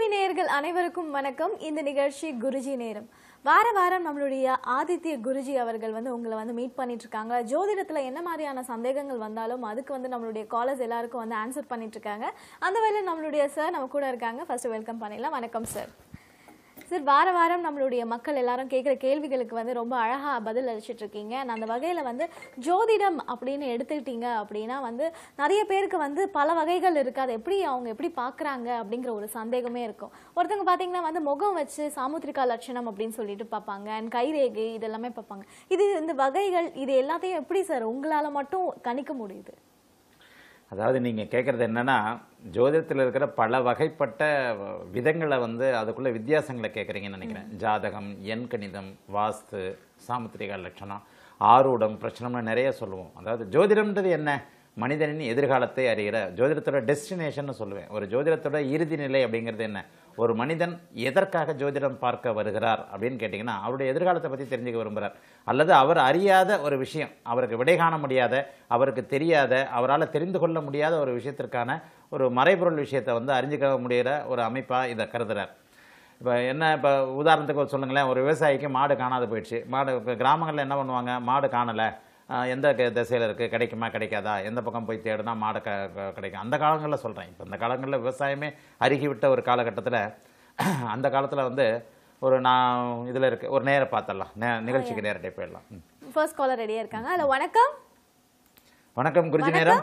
நேயர்கள் அனைவருக்கும் வணக்கம் இந்த நிகழ்ச்சி குருஜி நேரம் வார வாரம் நம்மளுடைய ஆதித்ய குருஜி அவர்கள் வந்து உங்களை வந்து மீட் பண்ணிட்டு இருக்காங்க ஜோதிடத்துல என்ன மாதிரியான சந்தேகங்கள் வந்தாலும் அதுக்கு வந்து நம்மளுடைய காலர்ஸ் எல்லாருக்கும் வந்து ஆன்சர் பண்ணிட்டு இருக்காங்க அந்த வகையில் நம்மளுடைய சார் நம்ம கூட இருக்காங்க ஃபர்ஸ்ட் வெல்கம் பண்ணிடலாம் வணக்கம் சார் சார் வார வாரம் நம்மளுடைய மக்கள் எல்லாரும் கேட்குற கேள்விகளுக்கு வந்து ரொம்ப அழகா பதில் அளிச்சிட்டு இருக்கீங்க நான் அந்த வகையில வந்து ஜோதிடம் அப்படின்னு எடுத்துக்கிட்டீங்க அப்படின்னா வந்து நிறைய பேருக்கு வந்து பல வகைகள் இருக்கு அதை எப்படி அவங்க எப்படி பார்க்கறாங்க அப்படிங்கிற ஒரு சந்தேகமே இருக்கும் ஒருத்தவங்க பார்த்தீங்கன்னா வந்து முகம் வச்சு சாமுத்திரிகா லட்சணம் அப்படின்னு சொல்லிட்டு பார்ப்பாங்க அண்ட் கைரேகை இதெல்லாமே பார்ப்பாங்க இது இந்த வகைகள் இது எல்லாத்தையும் எப்படி சார் உங்களால மட்டும் கணிக்க முடியுது அதாவது நீங்கள் கேட்குறது என்னன்னா ஜோதிடத்தில் இருக்கிற பல வகைப்பட்ட விதங்களை வந்து அதுக்குள்ள வித்தியாசங்களை கேட்குறீங்கன்னு நினைக்கிறேன் ஜாதகம் எண் கணிதம் வாஸ்து சாமுத்திரிகா லட்சணம் ஆரூடம் பிரச்சனம்னு நிறைய சொல்லுவோம் அதாவது ஜோதிடம்ன்றது என்ன மனிதனின் எதிர்காலத்தை அறிகிற ஜோதிடத்தோட டெஸ்டினேஷன் சொல்லுவேன் ஒரு ஜோதிடத்தோட இறுதி நிலை அப்படிங்கிறது என்ன ஒரு மனிதன் எதற்காக ஜோதிடம் பார்க்க வருகிறார் அப்படின்னு கேட்டிங்கன்னா அவருடைய எதிர்காலத்தை பற்றி தெரிஞ்சுக்க விரும்புகிறார் அல்லது அவர் அறியாத ஒரு விஷயம் அவருக்கு விடை காண முடியாத அவருக்கு தெரியாத அவரால் தெரிந்து கொள்ள முடியாத ஒரு விஷயத்திற்கான ஒரு மறைபொருள் விஷயத்தை வந்து அறிஞ்சிக்க முடிகிற ஒரு அமைப்பாக இதை கருதுறார் இப்போ என்ன இப்போ உதாரணத்துக்கு ஒரு சொல்லுங்களேன் ஒரு விவசாயிக்கு மாடு காணாது போயிடுச்சு மாடு இப்போ கிராமங்களில் என்ன பண்ணுவாங்க மாடு காணலை ஆஹ் எந்த க- திசையில் இருக்குது கிடைக்குமா கிடைக்காதா எந்த பக்கம் போய் தேடினா மாடு க க- கிடைக்கும் அந்த காலங்களில் சொல்கிறேன் இப்போ இந்த காலங்களில் விவசாயமே அருகிவிட்ட ஒரு காலகட்டத்தில் அந்த காலத்தில் வந்து ஒரு நான் இதில் இருக்கு ஒரு நேரம் பார்த்துடலாம் நே நிகழ்ச்சிக்கு நேரடியாக போயிடலாம் ம். ஃபர்ஸ்ட் காலர் ரெடியா இருக்காங்க ஹலோ வணக்கம் வணக்கம் குருஜி நேரம்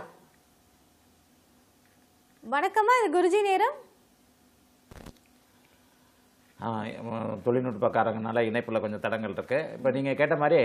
வணக்கமா இது குருஜி நேரம் ஆ, உம், தொழில்நுட்பக்காரங்கனால இணைப்பில் கொஞ்சம் தடங்கள் இருக்கு இப்போ நீங்கள் கேட்ட மாதிரி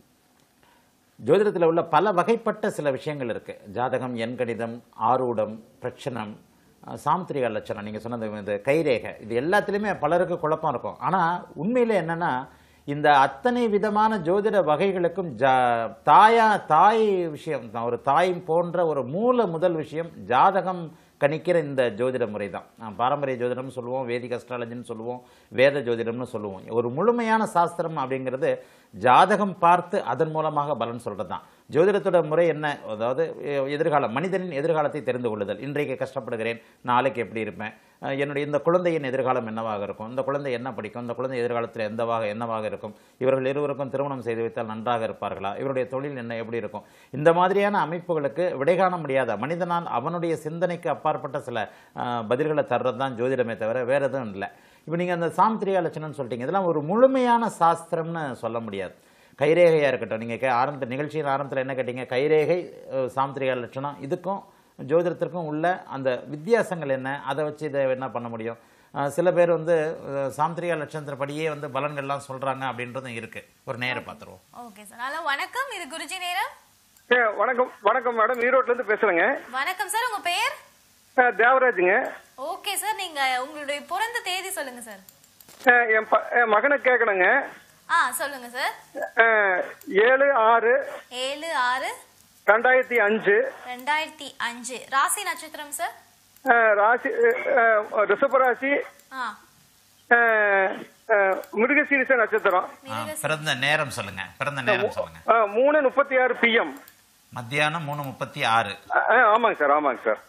ஜோதிடத்தில் உள்ள பல வகைப்பட்ட சில விஷயங்கள் இருக்கு ஜாதகம் எண்கணிதம் ஆரூடம் பிரச்சனம் ஆ, சாமுத்திரிகா லட்சணம் நீங்கள் சொன்னது இந்த கைரேகை இது எல்லாத்துலேயுமே பலருக்கு குழப்பம் இருக்கும் ஆனால் உண்மையில் என்னன்னா இந்த அத்தனை விதமான ஜோதிட வகைகளுக்கும் ஜா தாயா தாய் விஷயம் தான் ஒரு தாய் போன்ற ஒரு மூல முதல் விஷயம் ஜாதகம் கணிக்கிற இந்த ஜோதிட முறை தான் பாரம்பரிய ஜோதிடம்னு சொல்லுவோம் வேதிக் அஸ்ட்ராலஜின்னு சொல்லுவோம் வேத ஜோதிடம்னு சொல்லுவோம் ஒரு முழுமையான சாஸ்திரம் அப்படிங்கிறது ஜாதகம் பார்த்து அதன் மூலமாக பலன் சொல்றது தான் ஜோதிடத்தோட முறை என்ன அதாவது எ- எதிர்காலம் மனிதனின் எதிர்காலத்தை தெரிந்து கொள்ளுதல் இன்றைக்கு கஷ்டப்படுகிறேன் நாளைக்கு எப்படி இருப்பேன் அஹ் என்னுடைய இந்த குழந்தையின் எதிர்காலம் என்னவாக இருக்கும் இந்த குழந்தை என்ன படிக்கும் இந்த குழந்தை எதிர்காலத்தில் எந்தவாக என்னவாக இருக்கும் இவர்கள் இருவருக்கும் திருமணம் செய்து வைத்தால் நன்றாக இருப்பார்களா இவருடைய தொழில் என்ன எப்படி இருக்கும் இந்த மாதிரியான அமைப்புகளுக்கு விடை காண முடியாத மனிதனால் அவனுடைய சிந்தனைக்கு அப்பாற்பட்ட சில அஹ், பதில்களை தர்றது தான் ஜோதிடமே தவிர வேற எதுவும் இல்லை இப்போ நீங்கள் அந்த சாமுத்திரிகா லட்சணம்னு சொல்லிட்டீங்க இதெல்லாம் ஒரு முழுமையான சாஸ்திரம்னு சொல்ல முடியாது கைரேகையாக இருக்கட்டும் நீங்கள் கே ஆரம்ப நிகழ்ச்சியின் ஆரம்பத்தில் என்ன கேட்டீங்க கைரேகை அஹ், சாமுத்திரிகா லட்சணம் இதுக்கும் ஜோதிடத்திற்கும் உள்ள அந்த வித்தியாசங்கள் என்ன அதை வச்சு இதை என்ன பண்ண முடியும் அஹ், சில பேர் வந்து அஹ், சாமுத்திரிகா லட்சணத்தின்படியே வந்து பலன்கள்லாம் சொல்கிறாங்க அப்படின்றதும் இருக்குது ஒரு நேரம் பார்த்துருவோம் ஓகே சார் ஹலோ வணக்கம் இது குருஜி நேரம் ஏ, வணக்கம் வணக்கம் மேடம் ஈரோட்ல இருந்து பேசுறேங்க வணக்கம் சார் உங்க பெயர் ஆ, தேவராஜுங்க ஓகே சார் நீங்க உங்களுடைய பிறந்த தேதி சொல்லுங்க சார் ஆ, என் ப- என் மகனுக்கு கேட்கணுங்க ஆ சொல்லுங்க சார் ஆ, ஏழு ஆறு ஏழு ஆறு ரெண்டாயிரத்தி அஞ்சு ரெண்டாயிரத்தி அஞ்சு ராசி நட்சத்திரம் சார் ஆ, ராசி ஆ, ரிஷபராசி ஆ ஆ, ஆ, மிருகசீரிச நட்சத்திரம் பிறந்த நேரம் சொல்லுங்க பிறந்த நேரம் சொல்லுங்க ஆ, மூணு முப்பத்தி ஆறு பிஎம் மத்தியானம் மூணு முப்பத்தி ஆறு ஆமாங்க சார் ஆமாங்க சார்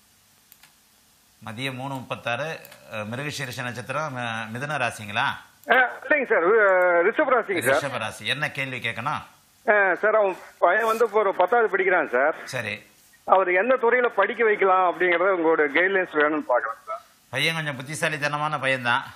மதியம் மூணு முப்பத்தாறு அஹ், மிருகசீரிஷ நட்சத்திரம் ம- மிதுன ராசிங்களா ஆ, இல்லைங்க சார் ரிஷபராசிங்க சார் ரிஷப ராசி என்ன கேள்வி கேட்கணும் ஆ, சார் அவன் பையன் வந்து இப்போ ஒரு பத்தாவது படிக்கிறான் சார் சரி அவர் எந்த துறையில படிக்க வைக்கலாம் அப்படிங்கறத உங்களோட கைட்லைன்ஸ் வேணும்னு பாக்கலாம் சார் பையன் கொஞ்சம் புத்திசாலித்தனமான பையன்தான்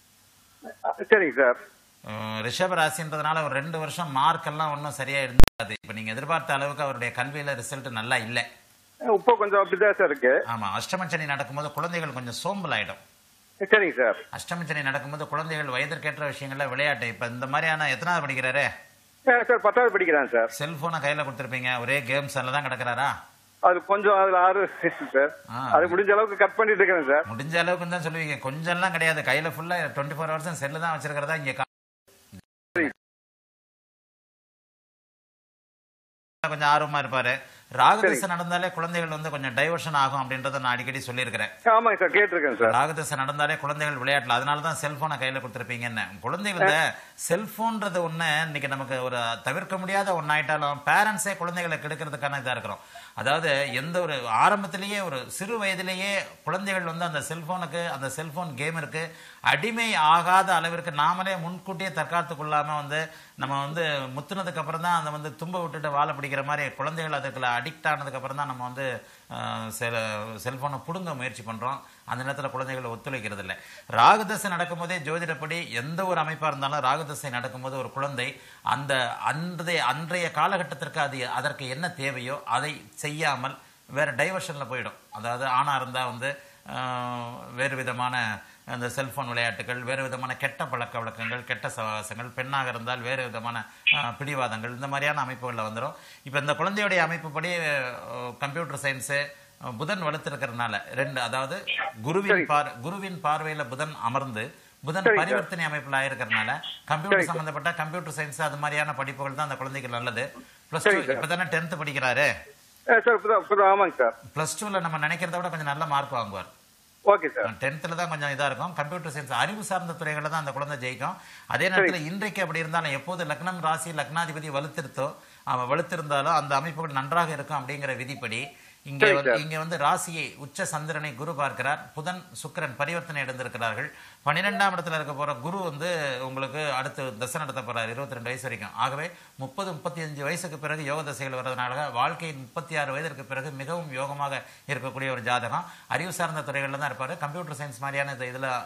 சரிங்க சார் அஹ், ரிஷப ராசின்றதுனால ஒரு ரெண்டு வருஷம் மார்க் எல்லாம் ஒன்றும் சரியா இருக்காது இப்போ நீங்க எதிர்பார்த்த அளவுக்கு அவருடைய கல்வியில ரிசல்ட் நல்லா இல்லை இப்போ கொஞ்சம் அப்படிதான் சார் இருக்கு ஆமா அஷ்டமச்சனி நடக்கும்போது குழந்தைகள் கொஞ்சம் சோம்பல் ஆயிடும் சரிங்க சார் அஷ்டமச்சனி நடக்கும்போது குழந்தைகள் வயதிற்கேற்ற விஷயங்கள்ல விளையாட்டு இப்ப இந்த மாதிரியான எத்தனாவது படிக்கிறாரு ஆ, சார் பத்தாவது படிக்கிறான் சார் செல்போனை கையில கொடுத்துருப்பீங்க ஒரே கேம்ஸ் எல்லாம் தான் கிடக்குறாரா அது கொஞ்சம் அதுல ஆறு சார் ஆ. அது முடிஞ்ச அளவுக்கு கட் பண்ணிட்டு இருக்கிறேன் சார் முடிஞ்ச அளவுக்கு தான் சொல்லுவீங்க கொஞ்சம்லாம் கிடையாது கையில ஃபுல்லா டுவெண்ட்டி ஃபோர் ஹவர்ஸும் செல்லு தான் வச்சிருக்கிறதா இங்க கா- கொஞ்சம் ஆர்வமா இருப்பாரு ராகதசை நடந்தாலே குழந்தைகள் வந்து கொஞ்சம் டைவர்ஷன் ஆகும் அப்படின்றத நான் அடிக்கடி சொல்லியிருக்கிறேன் ஆமாங்க சார் கேட்டிருக்கேன் சார் ராகதசை நடந்தாலே குழந்தைகள் விளையாடல அதனால தான் செல்போனை கையில கொடுத்துருப்பீங்கன்னு குழந்தைகள் இந்த செல்போன்றது ஒண்ணு இன்னைக்கு நமக்கு ஒரு தவிர்க்க முடியாத ஒன்னாயிட்டாலும் பேரண்ட்ஸே குழந்தைகளை கெடுக்கிறதுக்கான இதா இருக்கிறோம் அதாவது எந்த ஒரு ஆரம்பத்திலேயே ஒரு சிறு வயதிலேயே குழந்தைகள் வந்து அந்த செல்போனுக்கு அந்த செல்போன் கேமிற்கு அடிமை ஆகாத அளவிற்கு நாமளே முன்கூட்டியே தற்காத்து கொள்ளாம வந்து நம்ம வந்து முத்துனதுக்கு அப்புறம் தான் அந்த வந்து தும்ப விட்டுட்டு வாழை பிடிக்கிற மாதிரி குழந்தைகள் அதுக்குள்ள அடிக்ட் ஆனதுக்கு அப்புறம் தான் நம்ம வந்து அஹ், செல செல்போனை பிடுங்க முயற்சி பண்றோம் அந்த நேரத்தில் குழந்தைகள் ஒத்துழைக்கிறது இல்லை ராகதசை நடக்கும்போதே ஜோதிடப்படி எந்த ஒரு அமைப்பா இருந்தாலும் ராகதசை நடக்கும்போது ஒரு குழந்தை அந்த அன்றைய அன்றைய காலகட்டத்திற்கு அது அதற்கு என்ன தேவையோ அதை செய்யாமல் வேற டைவர்ஷன்ல போயிடும் அதாவது ஆணா இருந்தா வந்து ஆஹ், வேறு விதமான அந்த செல்போன் விளையாட்டுகள் வேறு விதமான கெட்ட பழக்க வழக்கங்கள் கெட்ட சவாசங்கள் பெண்ணாக இருந்தால் வேறு விதமான ஆஹ், பிடிவாதங்கள் இந்த மாதிரியான அமைப்புகளில் வந்துடும் இப்போ இந்த குழந்தையுடைய அமைப்புப்படி கம்ப்யூட்டர் சயின்ஸு புதன் வலுத்திருக்கிறதுனால ரெண்டு அதாவது குருவின் பார் குருவின் பார்வையில புதன் அமர்ந்து புதன் சரி, சார். பரிவர்த்தனை அமைப்புல ஆயிருக்கிறதுனால கம்ப்யூட்டர் சம்பந்தப்பட்ட கம்ப்யூட்டர் சயின்ஸ் அது மாதிரியான படிப்புகள் தான் அந்த குழந்தைக்கு நல்லது பிளஸ் டூ சரி, சார். இப்பதானே டென்த் படிக்கிறாரு அஹ் சார் புதா புதா ஆமாங்க சார் பிளஸ் டூல நம்ம நினைக்கிறத விட கொஞ்சம் நல்ல மார்க் வாங்குவார் ஓகே சார் டென்த்தில் தான் கொஞ்சம் இதா இருக்கும் கம்ப்யூட்டர் சயின்ஸ் அறிவு சார்ந்த துறைகளில் தான் அந்த குழந்தை ஜெயிக்கும் அதே நேரத்தில் இன்றைக்கு அப்படி இருந்தாலும் எப்போது லக்னம் ராசி லக்னாதிபதி வலுத்திருத்தோ அவன் வலுத்திருந்தாலும் அந்த அமைப்புகள் நன்றாக இருக்கும் அப்படிங்கிற விதிப்படி இங்கே சரி, வந்து சார். இங்கே வந்து ராசியை உச்ச சந்திரனை குரு பார்க்கிறார் புதன் சுக்கிரன் பரிவர்த்தனை அடைந்திருக்கிறார்கள் பன்னிரெண்டாம் இடத்துல இருக்க போற குரு வந்து உங்களுக்கு அடுத்து தசை நடத்த போறார் இருபத்தி ரெண்டு வயசு வரைக்கும் ஆகவே முப்பது முப்பத்தி அஞ்சு வயசுக்கு பிறகு யோக தசைகள் வர்றதுனால வாழ்க்கையின் முப்பத்தி ஆறு வயதிற்கு பிறகு மிகவும் யோகமாக இருக்கக்கூடிய ஒரு ஜாதகம் அறிவு சார்ந்த துறைகளில் தான் இருப்பார் கம்ப்யூட்டர் சயின்ஸ் மாதிரியான இந்த இதில்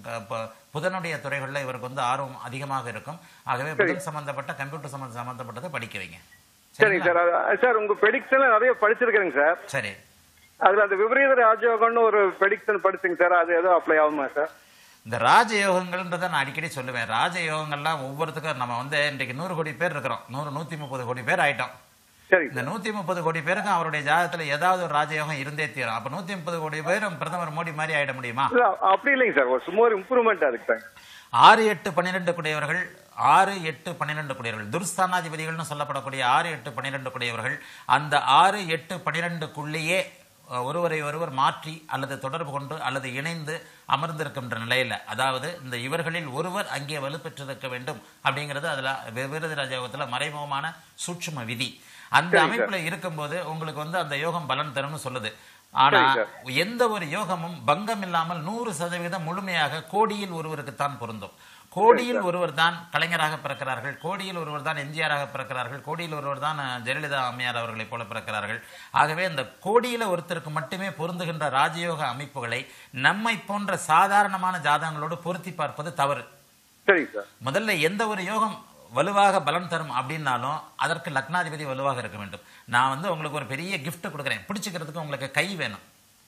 புதனுடைய துறைகளில் இவருக்கு வந்து ஆர்வம் அதிகமாக இருக்கும் ஆகவே புதன் சம்பந்தப்பட்ட கம்ப்யூட்டர் சம்பந்த சம்பந்தப்பட்டதை படிக்க வைங்க சரிங்க சார் அது- சார் உங்க ப்ரெடிக்ஷன்ல நிறைய படிச்சிருக்கேங்க சார் சரி அதுல அந்த விபரீத ராஜயோகம்னு ஒரு ப்ரெடிக்ஷன் படிச்சுங்க சார் அது ஏதோ அப்ளை ஆகுமா சார் இந்த ராஜயோகங்கள்ன்றதை நான் அடிக்கடி சொல்லுவேன் ராஜயோகங்கள்லாம் ஒவ்வொருத்துக்கும் நம்ம வந்து இன்றைக்கு நூறு கோடி பேர் இருக்கிறோம் நூறு நூத்தி முப்பது கோடி பேர் ஆயிட்டோம் சரி இந்த நூத்தி முப்பது கோடி பேருக்கும் அவருடைய ஜாதகத்துல ஏதாவது ஒரு ராஜயோகம் இருந்தே தீரும் அப்ப நூத்தி முப்பது கோடி பேரும் பிரதமர் மோடி மாதிரி ஆயிட முடியுமா இல்ல அப்படி இல்லைங்க சார் ஒரு சும்மா ஒரு இம்ப்ரூவ்மெண்ட் அதுக்கு சார் ஆறு எட்டு பன்னிரெண்டு குடையவர்கள் ஆறு எட்டு பன்னிரெண்டு குடையவர்கள் துர்ஸ்தானாதிபதிகள்னு சொல்லப்படக்கூடிய ஆறு எட்டு பன்னிரெண்டு குடையவர்கள் அந்த ஆறு எட்டு பன்னிரெண்டுக்குள்ளேயே அஹ், ஒருவரை ஒருவர் மாற்றி அல்லது தொடர்பு கொண்டு அல்லது இணைந்து அமர்ந்திருக்கின்ற நிலையில அதாவது இந்த இவர்களில் ஒருவர் அங்கே வலுப்பெற்றிருக்க வேண்டும் அப்படிங்கிறது அதுல விருது ராஜயோகத்துல மறைமுகமான சூட்சும விதி அந்த சரி, சார். அமைப்புல இருக்கும்போது உங்களுக்கு வந்து அந்த யோகம் பலன் தரும்னு சொல்லுது ஆனா சரி, எந்த ஒரு யோகமும் பங்கம் இல்லாமல் நூறு சதவீதம் முழுமையாக கோடியில் ஒருவருக்குத்தான் பொருந்தும் கோடியில் ஒருவர் தான் கலைஞராக பிறக்கிறார்கள் கோடியில் ஒருவர் தான் எம்ஜிஆராக பிறக்கிறார்கள் கோடியில் ஒருவர் தான் அஹ், ஜெயலலிதா அம்மையார் அவர்களைப் போல பிறக்கிறார்கள் ஆகவே இந்த கோடியில ஒருத்தருக்கு மட்டுமே பொருந்துகின்ற ராஜயோக அமைப்புகளை நம்மை போன்ற சாதாரணமான ஜாதகங்களோடு பொருத்தி பார்ப்பது தவறு சரிங்க சார் முதல்ல எந்த ஒரு யோகம் வலுவாக பலன் தரும் அப்படின்னாலும் அதற்கு லக்னாதிபதி வலுவாக இருக்க வேண்டும் நான் வந்து உங்களுக்கு ஒரு பெரிய gift கொடுக்குறேன் பிடிச்சிக்கிறதுக்கு உங்களுக்கு கை வேணும்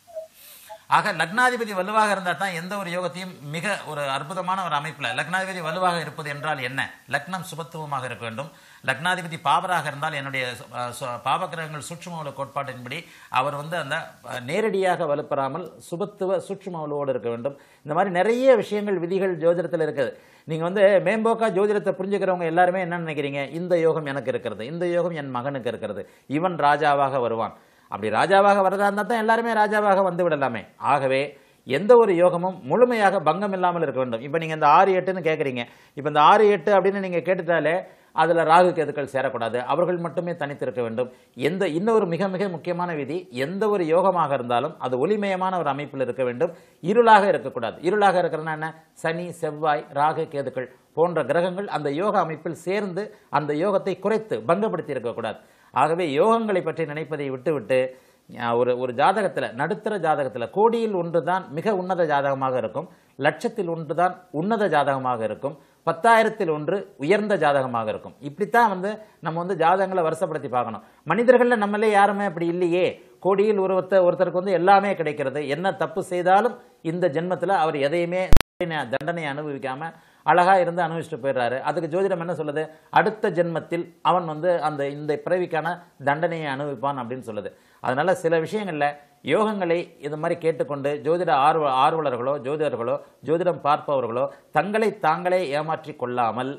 ஆக லக்னாதிபதி வலுவாக இருந்தால் தான் எந்த ஒரு யோகத்தையும் மிக ஒரு அற்புதமான ஒரு அமைப்புல லக்னாதிபதி வலுவாக இருப்பது என்றால் என்ன லக்னம் சுபத்துவமாக இருக்க வேண்டும் லக்னாதிபதி பாபராக இருந்தால் என்னுடைய அஹ், சு- பாபகிரகங்கள் சூட்சும கோட்பாட்டின்படி அவர் வந்து அந்த அஹ், நேரடியாக வலுப்பெறாமல் சுபத்துவ சூட்சும வலுவோடு இருக்க வேண்டும் இந்த மாதிரி நிறைய விஷயங்கள் விதிகள் ஜோதிடத்தில் இருக்குது நீங்க வந்து மேம்போக்கா ஜோதிடத்தை புரிஞ்சுக்கிறவங்க எல்லாருமே என்ன நினைக்கிறீங்க இந்த யோகம் எனக்கு இருக்கிறது இந்த யோகம் என் மகனுக்கு இருக்கிறது இவன் ராஜாவாக வருவான் அப்படி ராஜாவாக வரதா இருந்தால் தான் எல்லாருமே ராஜாவாக வந்து விடலாமே ஆகவே எந்த ஒரு யோகமும் முழுமையாக பங்கம் இல்லாமல் இருக்க வேண்டும் இப்போ நீங்கள் இந்த ஆறு எட்டுன்னு கேட்குறீங்க இப்போ இந்த ஆறு எட்டு அப்படின்னு நீங்கள் கேட்டுட்டாலே அதில் ராகு கேதுக்கள் சேரக்கூடாது அவர்கள் மட்டுமே தனித்திருக்க வேண்டும் எந்த இன்னொரு மிக மிக முக்கியமான விதி எந்த ஒரு யோகமாக இருந்தாலும் அது ஒளிமயமான ஒரு அமைப்பில் இருக்க வேண்டும் இருளாக இருக்கக்கூடாது இருளாக இருக்கிறதுனா என்ன சனி செவ்வாய் ராகு கேதுக்கள் போன்ற கிரகங்கள் அந்த யோக அமைப்பில் சேர்ந்து அந்த யோகத்தை குறைத்து பங்கப்படுத்தி இருக்கக்கூடாது ஆகவே யோகங்களை பற்றி நினைப்பதை விட்டுவிட்டு அஹ், ஒரு ஒரு ஜாதகத்தில் நடுத்தர ஜாதகத்தில் கோடியில் ஒன்று தான் மிக உன்னத ஜாதகமாக இருக்கும் லட்சத்தில் ஒன்று தான் உன்னத ஜாதகமாக இருக்கும் பத்தாயிரத்தில் ஒன்று உயர்ந்த ஜாதகமாக இருக்கும் இப்படித்தான் வந்து நம்ம வந்து ஜாதகங்களை வருஷப்படுத்தி பார்க்கணும் மனிதர்களில் நம்மளே யாருமே அப்படி இல்லையே கோடியில் ஒருவத்த ஒருத்தருக்கு வந்து எல்லாமே கிடைக்கிறது என்ன தப்பு செய்தாலும் இந்த ஜென்மத்தில் அவர் எதையுமே தண்டனை அனுபவிக்காம அழகா இருந்து அனுபவிச்சுட்டு போயிடுறாரு அதுக்கு ஜோதிடம் என்ன சொல்லுது அடுத்த ஜென்மத்தில் அவன் வந்து அந்த இந்த பிறவிக்கான தண்டனையை அனுபவிப்பான் அப்படின்னு சொல்லுது அதனால சில விஷயங்கள்ல யோகங்களை இது மாதிரி கேட்டுக்கொண்டு ஜோதிட ஆர்வ ஆர்வலர்களோ ஜோதிடர்களோ ஜோதிடம் பார்ப்பவர்களோ தங்களை தாங்களே ஏமாற்றி கொள்ளாமல்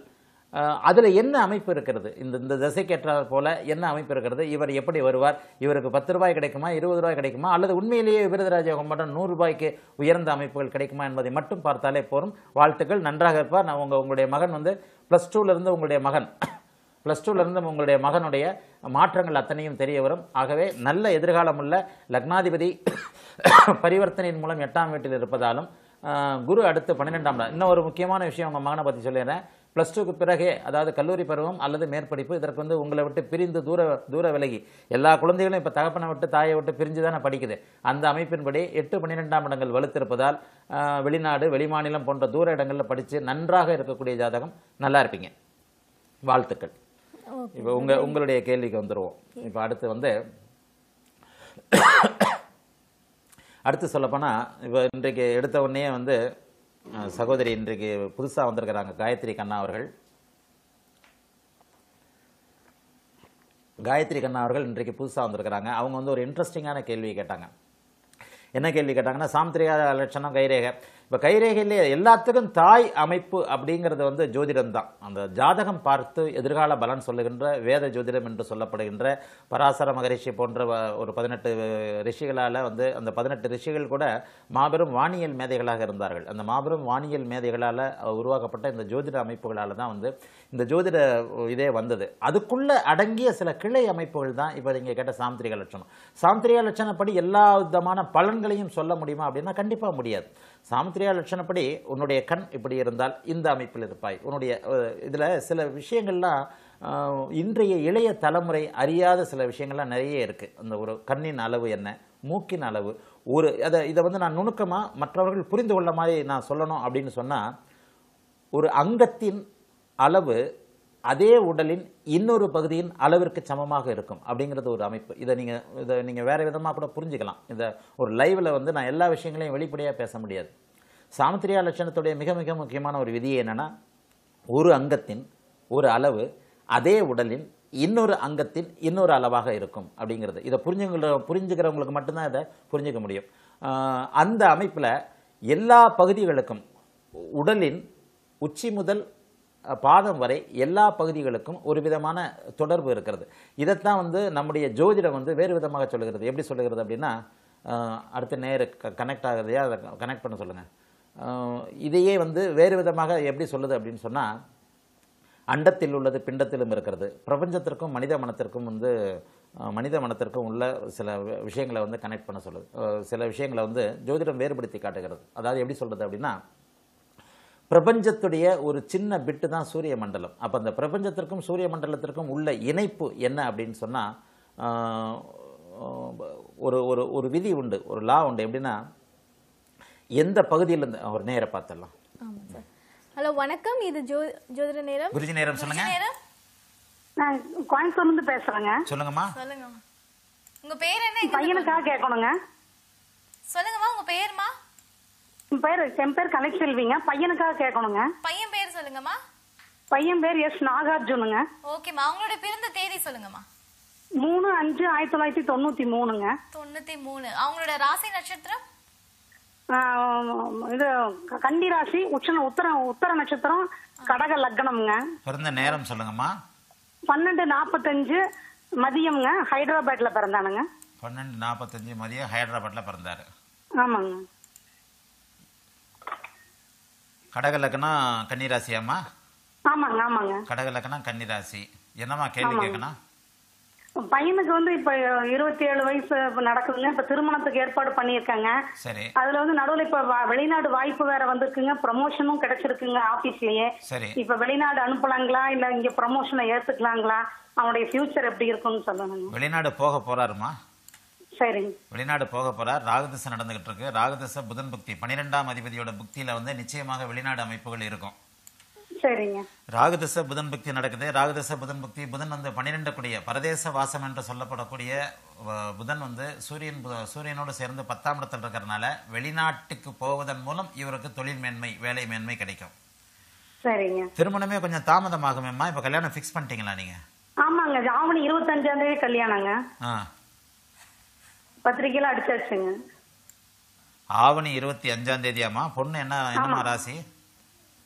அஹ், அதுல என்ன அமைப்பு இருக்கிறது இந்த இந்த திசைக்கேற்றாற் போல என்ன அமைப்பு இருக்கிறது இவர் எப்படி வருவார் இவருக்கு பத்து ரூபாய் கிடைக்குமா இருபது ரூபாய் கிடைக்குமா அல்லது உண்மையிலேயே விருதராஜ மட்டும் நூறு ரூபாய்க்கு உயர்ந்த அமைப்புகள் கிடைக்குமா என்பதை மட்டும் பார்த்தாலே போதும் வாழ்த்துக்கள் நன்றாக இருப்பார் நான் உங்க உங்களுடைய மகன் வந்து ப்ளஸ் இருந்து உங்களுடைய மகன் ப்ளஸ் இருந்து உங்களுடைய மகனுடைய மாற்றங்கள் அத்தனையும் தெரிய வரும் ஆகவே நல்ல எதிர்காலம் உள்ள லக்னாதிபதி பரிவர்த்தனையின் மூலம் எட்டாம் வீட்டில் இருப்பதாலும் ஆஹ், குரு அடுத்து பன்னிரெண்டாம் இடம் இன்னும் ஒரு முக்கியமான விஷயம் உங்கள் மகனை பற்றி சொல்லிடுறேன் ப்ளஸ் டூக்கு பிறகே அதாவது கல்லூரி பருவம் அல்லது மேற்படிப்பு இதற்கு வந்து உங்களை விட்டு பிரிந்து தூர தூர விலகி எல்லா குழந்தைகளும் இப்போ தகப்பனை விட்டு தாயை விட்டு பிரிஞ்சு தானே படிக்குது அந்த அமைப்பின்படி எட்டு பன்னிரெண்டாம் இடங்கள் வலுத்திருப்பதால் ஆஹ், வெளிநாடு வெளிமாநிலம் போன்ற தூர இடங்களில் படித்து நன்றாக இருக்கக்கூடிய ஜாதகம் நல்லா இருப்பீங்க வாழ்த்துக்கள் இப்போ உங்க உங்களுடைய கேள்விக்கு வந்துருவோம் இப்போ அடுத்து வந்து அடுத்து சொல்லப்போனால் இப்போ இன்றைக்கு எடுத்த உடனே வந்து அஹ், சகோதரி இன்றைக்கு புதுசாக வந்திருக்கிறாங்க காயத்ரி கண்ணா அவர்கள் காயத்ரி கண்ணா அவர்கள் இன்றைக்கு புதுசாக வந்திருக்கிறாங்க அவங்க வந்து ஒரு இன்ட்ரெஸ்டிங்கான கேள்வி கேட்டாங்க என்ன கேள்வி கேட்டாங்கன்னா சாம்திரியா லட்சணம் கைரேகை இப்போ கைரேகையிலே எல்லாத்துக்கும் தாய் அமைப்பு அப்படிங்கிறது வந்து ஜோதிடம் தான் அந்த ஜாதகம் பார்த்து எதிர்கால பலன் சொல்லுகின்ற வேத ஜோதிடம் என்று சொல்லப்படுகின்ற பராசர மகரிஷி போன்ற வ- ஒரு பதினெட்டு ரிஷிகளால் வந்து அந்த பதினெட்டு ரிஷிகள் கூட மாபெரும் வானியல் மேதைகளாக இருந்தார்கள் அந்த மாபெரும் வானியல் மேதைகளால் உருவாக்கப்பட்ட இந்த ஜோதிட அமைப்புகளால் தான் வந்து இந்த ஜோதிட இதே வந்தது அதுக்குள்ள அடங்கிய சில கிளை அமைப்புகள் தான் இப்போ நீங்கள் கேட்ட சாந்திரிக லட்சணம் சாந்திரிக லட்சணப்படி எல்லா விதமான பலன்களையும் சொல்ல முடியுமா அப்படின்னா கண்டிப்பாக முடியாது சாமுத்திரியா லட்சணப்படி உன்னுடைய கண் இப்படி இருந்தால் இந்த அமைப்பில் இருப்பாய் உன்னுடைய அஹ், இதுல சில விஷயங்கள்லாம் அஹ், இன்றைய இளைய தலைமுறை அறியாத சில விஷயங்கள்லாம் நிறைய இருக்கு அந்த ஒரு கண்ணின் அளவு என்ன மூக்கின் அளவு ஒரு அதை இதை வந்து நான் நுணுக்கமா மற்றவர்கள் புரிந்து கொள்ள மாதிரி நான் சொல்லணும் அப்படின்னு சொன்னா ஒரு அங்கத்தின் அளவு அதே உடலின் இன்னொரு பகுதியின் அளவிற்கு சமமாக இருக்கும் அப்படிங்கிறது ஒரு அமைப்பு இதை நீங்க இதை நீங்க வேற விதமா கூட புரிஞ்சுக்கலாம் இந்த ஒரு லைவ்ல வந்து நான் எல்லா விஷயங்களையும் வெளிப்படையா பேச முடியாது சாமுத்திரியா லட்சணத்துடைய மிக மிக முக்கியமான ஒரு விதி என்னன்னா ஒரு அங்கத்தின் ஒரு அளவு அதே உடலின் இன்னொரு அங்கத்தின் இன்னொரு அளவாக இருக்கும் அப்படிங்கிறது இதை புரிஞ்சுங்கிற புரிஞ்சுக்கிறவங்களுக்கு மட்டும்தான் இதை புரிஞ்சுக்க முடியும் ஆஹ் அந்த அமைப்பில் எல்லா பகுதிகளுக்கும் உடலின் உச்சி முதல் அஹ், பாதம் வரை எல்லா பகுதிகளுக்கும் ஒரு விதமான தொடர்பு இருக்கிறது இதைத்தான் வந்து நம்முடைய ஜோதிடம் வந்து வேறு விதமாக சொல்லுகிறது எப்படி சொல்லுகிறது அப்படின்னா அஹ், அடுத்த நேரு கனெக்ட் ஆகுறதையா அதை கனெக்ட் பண்ண சொல்லுங்கள் இதையே வந்து வேறு விதமாக எப்படி சொல்லுது அப்படின்னு சொன்னால் அண்டத்தில் உள்ளது பிண்டத்திலும் இருக்கிறது பிரபஞ்சத்திற்கும் மனித மனத்திற்கும் வந்து அஹ், மனித மனத்திற்கும் உள்ள சில வி- விஷயங்களை வந்து கனெக்ட் பண்ண சொல்லுது அஹ், சில விஷயங்களை வந்து ஜோதிடம் வேறுபடுத்தி காட்டுகிறது அதாவது எப்படி சொல்றது அப்படின்னா பிரபஞ்சத்துடைய ஒரு சின்ன பிட்டு தான் சூரிய மண்டலம் அப்போ அந்த பிரபஞ்சத்திற்கும் சூரிய மண்டலத்திற்கும் உள்ள இணைப்பு என்ன அப்படின்னு சொன்னால் ஒரு ஒரு ஒரு விதி உண்டு ஒரு லா உண்டு எப்படின்னா எந்த பகுதியிலேருந்து ஒரு நேரை பார்த்துடலாம் ஆமா சார் ஹலோ வணக்கம் இது ஜோ ஜோதிட நேரம் குருஜி நேரம் சொல்லுங்க நேரம் நான் கோயம்புத்தூர்ல இருந்து பேசுறேங்க சொல்லுங்கம்மா சொல்லுங்கம்மா உங்க பேர் என்ன எங்க- பையனுக்காக கேட்கணுங்க சொல்லுங்கம்மா உங்க பேர்மா என் பேர் என் பேர் கலைச்செல்விங்க பையனுக்காக கேட்கணுங்க பையன் பேர் சொல்லுங்கம்மா பையன் பேர் எஸ் நாகார்ஜுனுங்க ஓகேம்மா அவங்களோட பிறந்த தேதி சொல்லுங்கம்மா மூணு அஞ்சு ஆயிரத்தி தொள்ளாயிரத்தி தொண்ணூத்தி மூணுங்க தொண்ணூத்தி மூணு அவங்களோட ராசி நட்சத்திரம் ஆஹ் இது க- கன்னி ராசி உச்சன உத்தர உத்தர நட்சத்திரம் கடக லக்னம்ங்க பிறந்த நேரம் சொல்லுங்கம்மா பன்னெண்டு நாற்பத்தஞ்சு மதியம்ங்க ஹைதராபாத்ல பிறந்தானுங்க பன்னெண்டு நாற்பத்தஞ்சு மதியம் ஹைதராபாத்தில் பிறந்தாரு ஆமாங்க கடக லக்னம் கன்னிராசியாம்மா ஆமாங்க ஆமாங்க கடக லக்னம் கன்னிராசி என்னம்மா கேள்வி கேட்கணும் பையனுக்கு வந்து இப்ப இருபத்தி ஏழு வயசு இப்ப நடக்குதுங்க இப்ப திருமணத்துக்கு ஏற்பாடு பண்ணியிருக்காங்க சரி அதுல வந்து நடுவுல இப்ப வ- வெளிநாடு வாய்ப்பு வேற வந்திருக்குங்க ப்ரமோஷனும் கிடைச்சிருக்குங்க ஆபீஸ்லயே சரி இப்ப வெளிநாடு அனுப்பலாங்களா இல்ல இங்க ப்ரமோஷனை ஏத்துக்கலாங்களா அவனுடைய ஃபியூச்சர் எப்படி இருக்கும்னு சொல்லணுங்க வெளிநாடு போக போறாருமா சரிங்க வெளிநாடு போக போறார் ராகுதசை நடந்துகிட்டு இருக்கு ராகுதசை புதன் புக்தி பன்னிரெண்டாம் அதிபதியோட புக்தியில வந்து நிச்சயமாக வெளிநாடு அமைப்புகள் இருக்கும் சரிங்க ராகுதச புதன் புக்தி நடக்குது ராகுதச புதன் புக்தி புதன் வந்து பன்னிரெண்டு கூடிய பரதேச வாசம் என்று சொல்லப்படக்கூடிய வ- புதன் வந்து சூரியன் பு- சூரியனோடு சேர்ந்து பத்தாம் இடத்தில் இருக்கிறனால வெளிநாட்டுக்கு போவதன் மூலம் இவருக்கு தொழில் மேன்மை வேலை மேன்மை கிடைக்கும் சரிங்க திருமணமே கொஞ்சம் தாமதமாகுமேம்மா இப்போ கல்யாணம் ஃபிக்ஸ் பண்ணிட்டீங்களா நீங்க ஆமாங்க ஆவணி இருபத்தஞ்சாம் தேதி கல்யாணங்க ஆ பத்திரிக்கையில அடிச்சாச்சுங்க ஆவணி இருபத்தி அஞ்சாம் தேதியாம்மா பொண்ணு என்ன என்னம்மா ராசி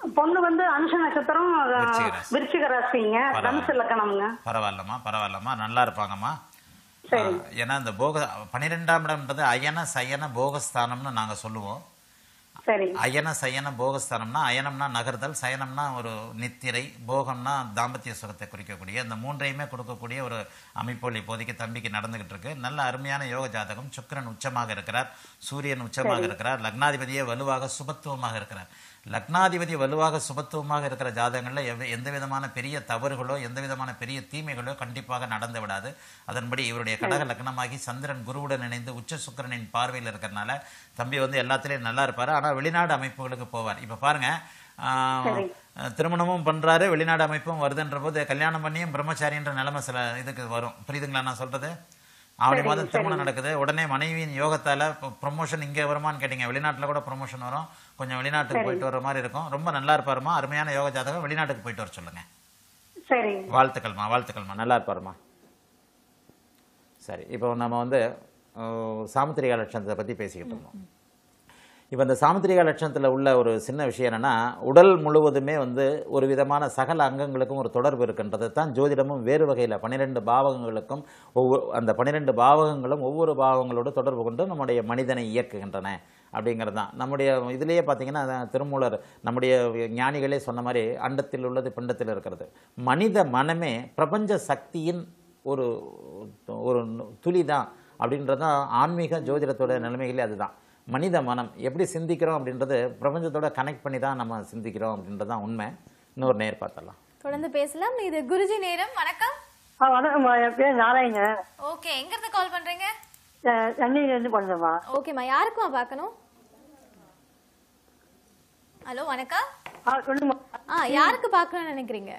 பொண்ணு வந்து அனுஷ நட்சத்திரம் அஹ், விருச்சிக ராசி. விருச்சிக ராசிங்க தனுசு லக்கணம்ங்க பரவாயில்லம்மா பரவாயில்லம்மா நல்லா இருப்பாங்கம்மா சரி. ஆ, ஏன்னா இந்த போக பன்னிரெண்டாம் இடம்ன்றது அயன சயன போகஸ்தானம்னு நாங்க சொல்லுவோம் சரி அயன சயன போகஸ்தானம்னா அயனம்னா நகர்தல் சயனம்னா ஒரு நித்திரை போகம்னா தாம்பத்திய சுகத்தை குறிக்கக்கூடிய இந்த மூன்றையுமே கொடுக்கக்கூடிய ஒரு அமைப்புகள் இப்போதைக்கு தம்பிக்கு நடந்துகிட்டு இருக்கு நல்ல அருமையான யோக ஜாதகம் சுக்கிரன் உச்சமாக இருக்கிறார் சூரியன் உச்சமாக இருக்கிறார் லக்னாதிபதியே வலுவாக சுபத்துவமாக இருக்கிறார் லக்னாதிபதி வலுவாக சுபத்துவமாக இருக்கிற ஜாதகங்களில் எவ் எந்த விதமான பெரிய தவறுகளோ எந்த விதமான பெரிய தீமைகளோ கண்டிப்பாக நடந்து விடாது அதன்படி இவருடைய கடக லக்னமாகி சந்திரன் குருவுடன் இணைந்து உச்ச சுக்கிரனின் பார்வையில் இருக்கிறனால தம்பி வந்து எல்லாத்துலேயும் நல்லா இருப்பார் ஆனால் வெளிநாடு அமைப்புகளுக்கு போவார் இப்போ பாருங்க ஆஹ், சரி. திருமணமும் பண்றாரு வெளிநாடு அமைப்பும் வருதுன்ற போது கல்யாணம் பண்ணியும் பிரம்மச்சாரின்ற நிலைமை சில இதுக்கு வரும் புரியுதுங்களா நான் சொல்றது ஆவணி சரி, மாதம் திருமணம் சரி. நடக்குது உடனே மனைவியின் யோகத்தால ப்ரொமோஷன் இங்கே வருமான்னு கேட்டீங்க வெளிநாட்டுல கூட ப்ரொமோஷன் வரும் கொஞ்சம் வெளிநாட்டுக்கு சரி. போயிட்டு வர மாதிரி இருக்கும் ரொம்ப நல்லா இருப்பாருமா அருமையான யோக ஜாதகம் வெளிநாட்டுக்கு போயிட்டு வர சொல்லுங்க சரி வாழ்த்துக்கள்மா வாழ்த்துக்கள்மா நல்லா இருப்பாருமா சரி இப்போ நம்ம வந்து அஹ், சாமுத்திரிகா லட்சணத்தை பற்றி பேசிக்கிட்டு இருந்தோம் இப்போ இந்த சாமுத்திரிகா லட்சணத்தில் உள்ள ஒரு சின்ன விஷயம் என்னன்னா உடல் முழுவதுமே வந்து ஒரு விதமான சகல அங்கங்களுக்கும் ஒரு தொடர்பு இருக்கின்றது தான் ஜோதிடமும் வேறு வகையில் பன்னிரெண்டு பாவகங்களுக்கும் ஒவ்வொரு அந்த பன்னிரெண்டு பாவகங்களும் ஒவ்வொரு பாவங்களோடு தொடர்பு கொண்டு நம்முடைய மனிதனை இயக்குகின்றன அப்படிங்கிறது தான் நம்முடைய இதுலேயே பார்த்தீங்கன்னா அதான் திருமூலர் நம்முடைய ஞானிகளே சொன்ன மாதிரி அண்டத்தில் உள்ளது பிண்டத்தில் இருக்கிறது மனித மனமே பிரபஞ்ச சக்தியின் ஒரு ஒரு துளி தான் அப்படின்றது தான் ஆன்மீக ஜோதிடத்தோட நிலைமைகளே அதுதான் மனித மனம் எப்படி சிந்திக்கிறோம் அப்படின்றது பிரபஞ்சத்தோட கனெக்ட் பண்ணி தான் நம்ம சிந்திக்கிறோம் அப்படின்றது தான் உண்மை இன்னொரு நேர் பார்த்தலாம் தொடர்ந்து பேசலாம் இது குருஜி நேரம் வணக்கம் ஆ வணக்கம்மா என் பேர் நாராயணன் ஓகே எங்க இருந்து கால் பண்றீங்க அஹ் சென்னையிலேருந்து பண்ணுறேம்மா ஓகேம்மா யாருக்குமா பார்க்கணும் ஹலோ வணக்கம் ஆ சொல்லுமா ஆ யாருக்கு பார்க்கணும்னு நினைக்கிறீங்க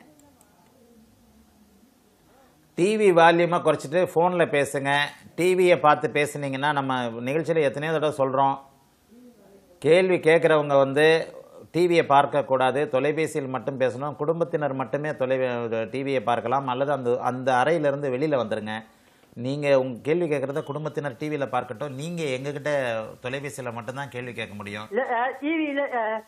டிவி வால்யூமாக குறைச்சிட்டு ஃபோனில் பேசுங்க டிவியை பார்த்து பேசுனீங்கன்னா நம்ம நிகழ்ச்சியில் எத்தனையோ தடவை சொல்கிறோம் கேள்வி கேட்குறவங்க வந்து டிவியை பார்க்கக்கூடாது தொலைபேசியில் மட்டும் பேசணும் குடும்பத்தினர் மட்டுமே தொலை டிவியை பார்க்கலாம் அல்லது அந்த அந்த அறையிலிருந்து வெளியில் வந்துருங்க நீங்கள் உங்கள் கேள்வி கேட்குறத குடும்பத்தினர் டிவியில் பார்க்கட்டும் நீங்கள் எங்ககிட்ட தொலைபேசியில் மட்டும்தான் கேள்வி கேட்க முடியும் இல்லை டிவியில்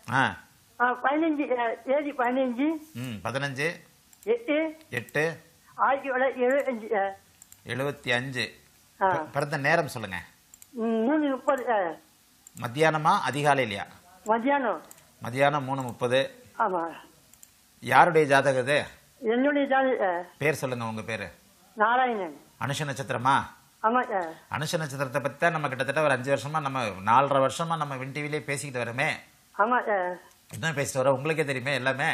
ஆ பதினஞ்சு அஹ், தேதி பதினஞ்சு ம் பதினஞ்சு எட்டு எட்டு ஆயிரத்தி தொள்ளாயிரத்தி எழுபத்தஞ்சு அஹ், எழுபத்தி அஞ்சு ஆ. பிறந்த நேரம் சொல்லுங்கள் ம், மூணு முப்பது அஹ், மத்தியானமா அதிகாலையிலையா மத்தியானம் மதியானம் மூணு முப்பது ஆமாம் யாருடைய ஜாதகம் இது என்னுடைய ஜாதி அஹ், பேர் சொல்லுங்க உங்க பேரு நாராயணன் அனுஷ நட்சத்திரமா ஆமாம் சார் அனுஷ நட்சத்திரத்தை பத்தி தான் நம்ம கிட்டத்தட்ட ஒரு அஞ்சு வருஷமா நம்ம நாலரை வருஷமா நம்ம வின் டிவிலே பேசிக்கிட்டு வரமே ஆமாம் சார் என்ன பேசிட்டு வரோம் உங்களுக்கே தெரியுமே எல்லாமே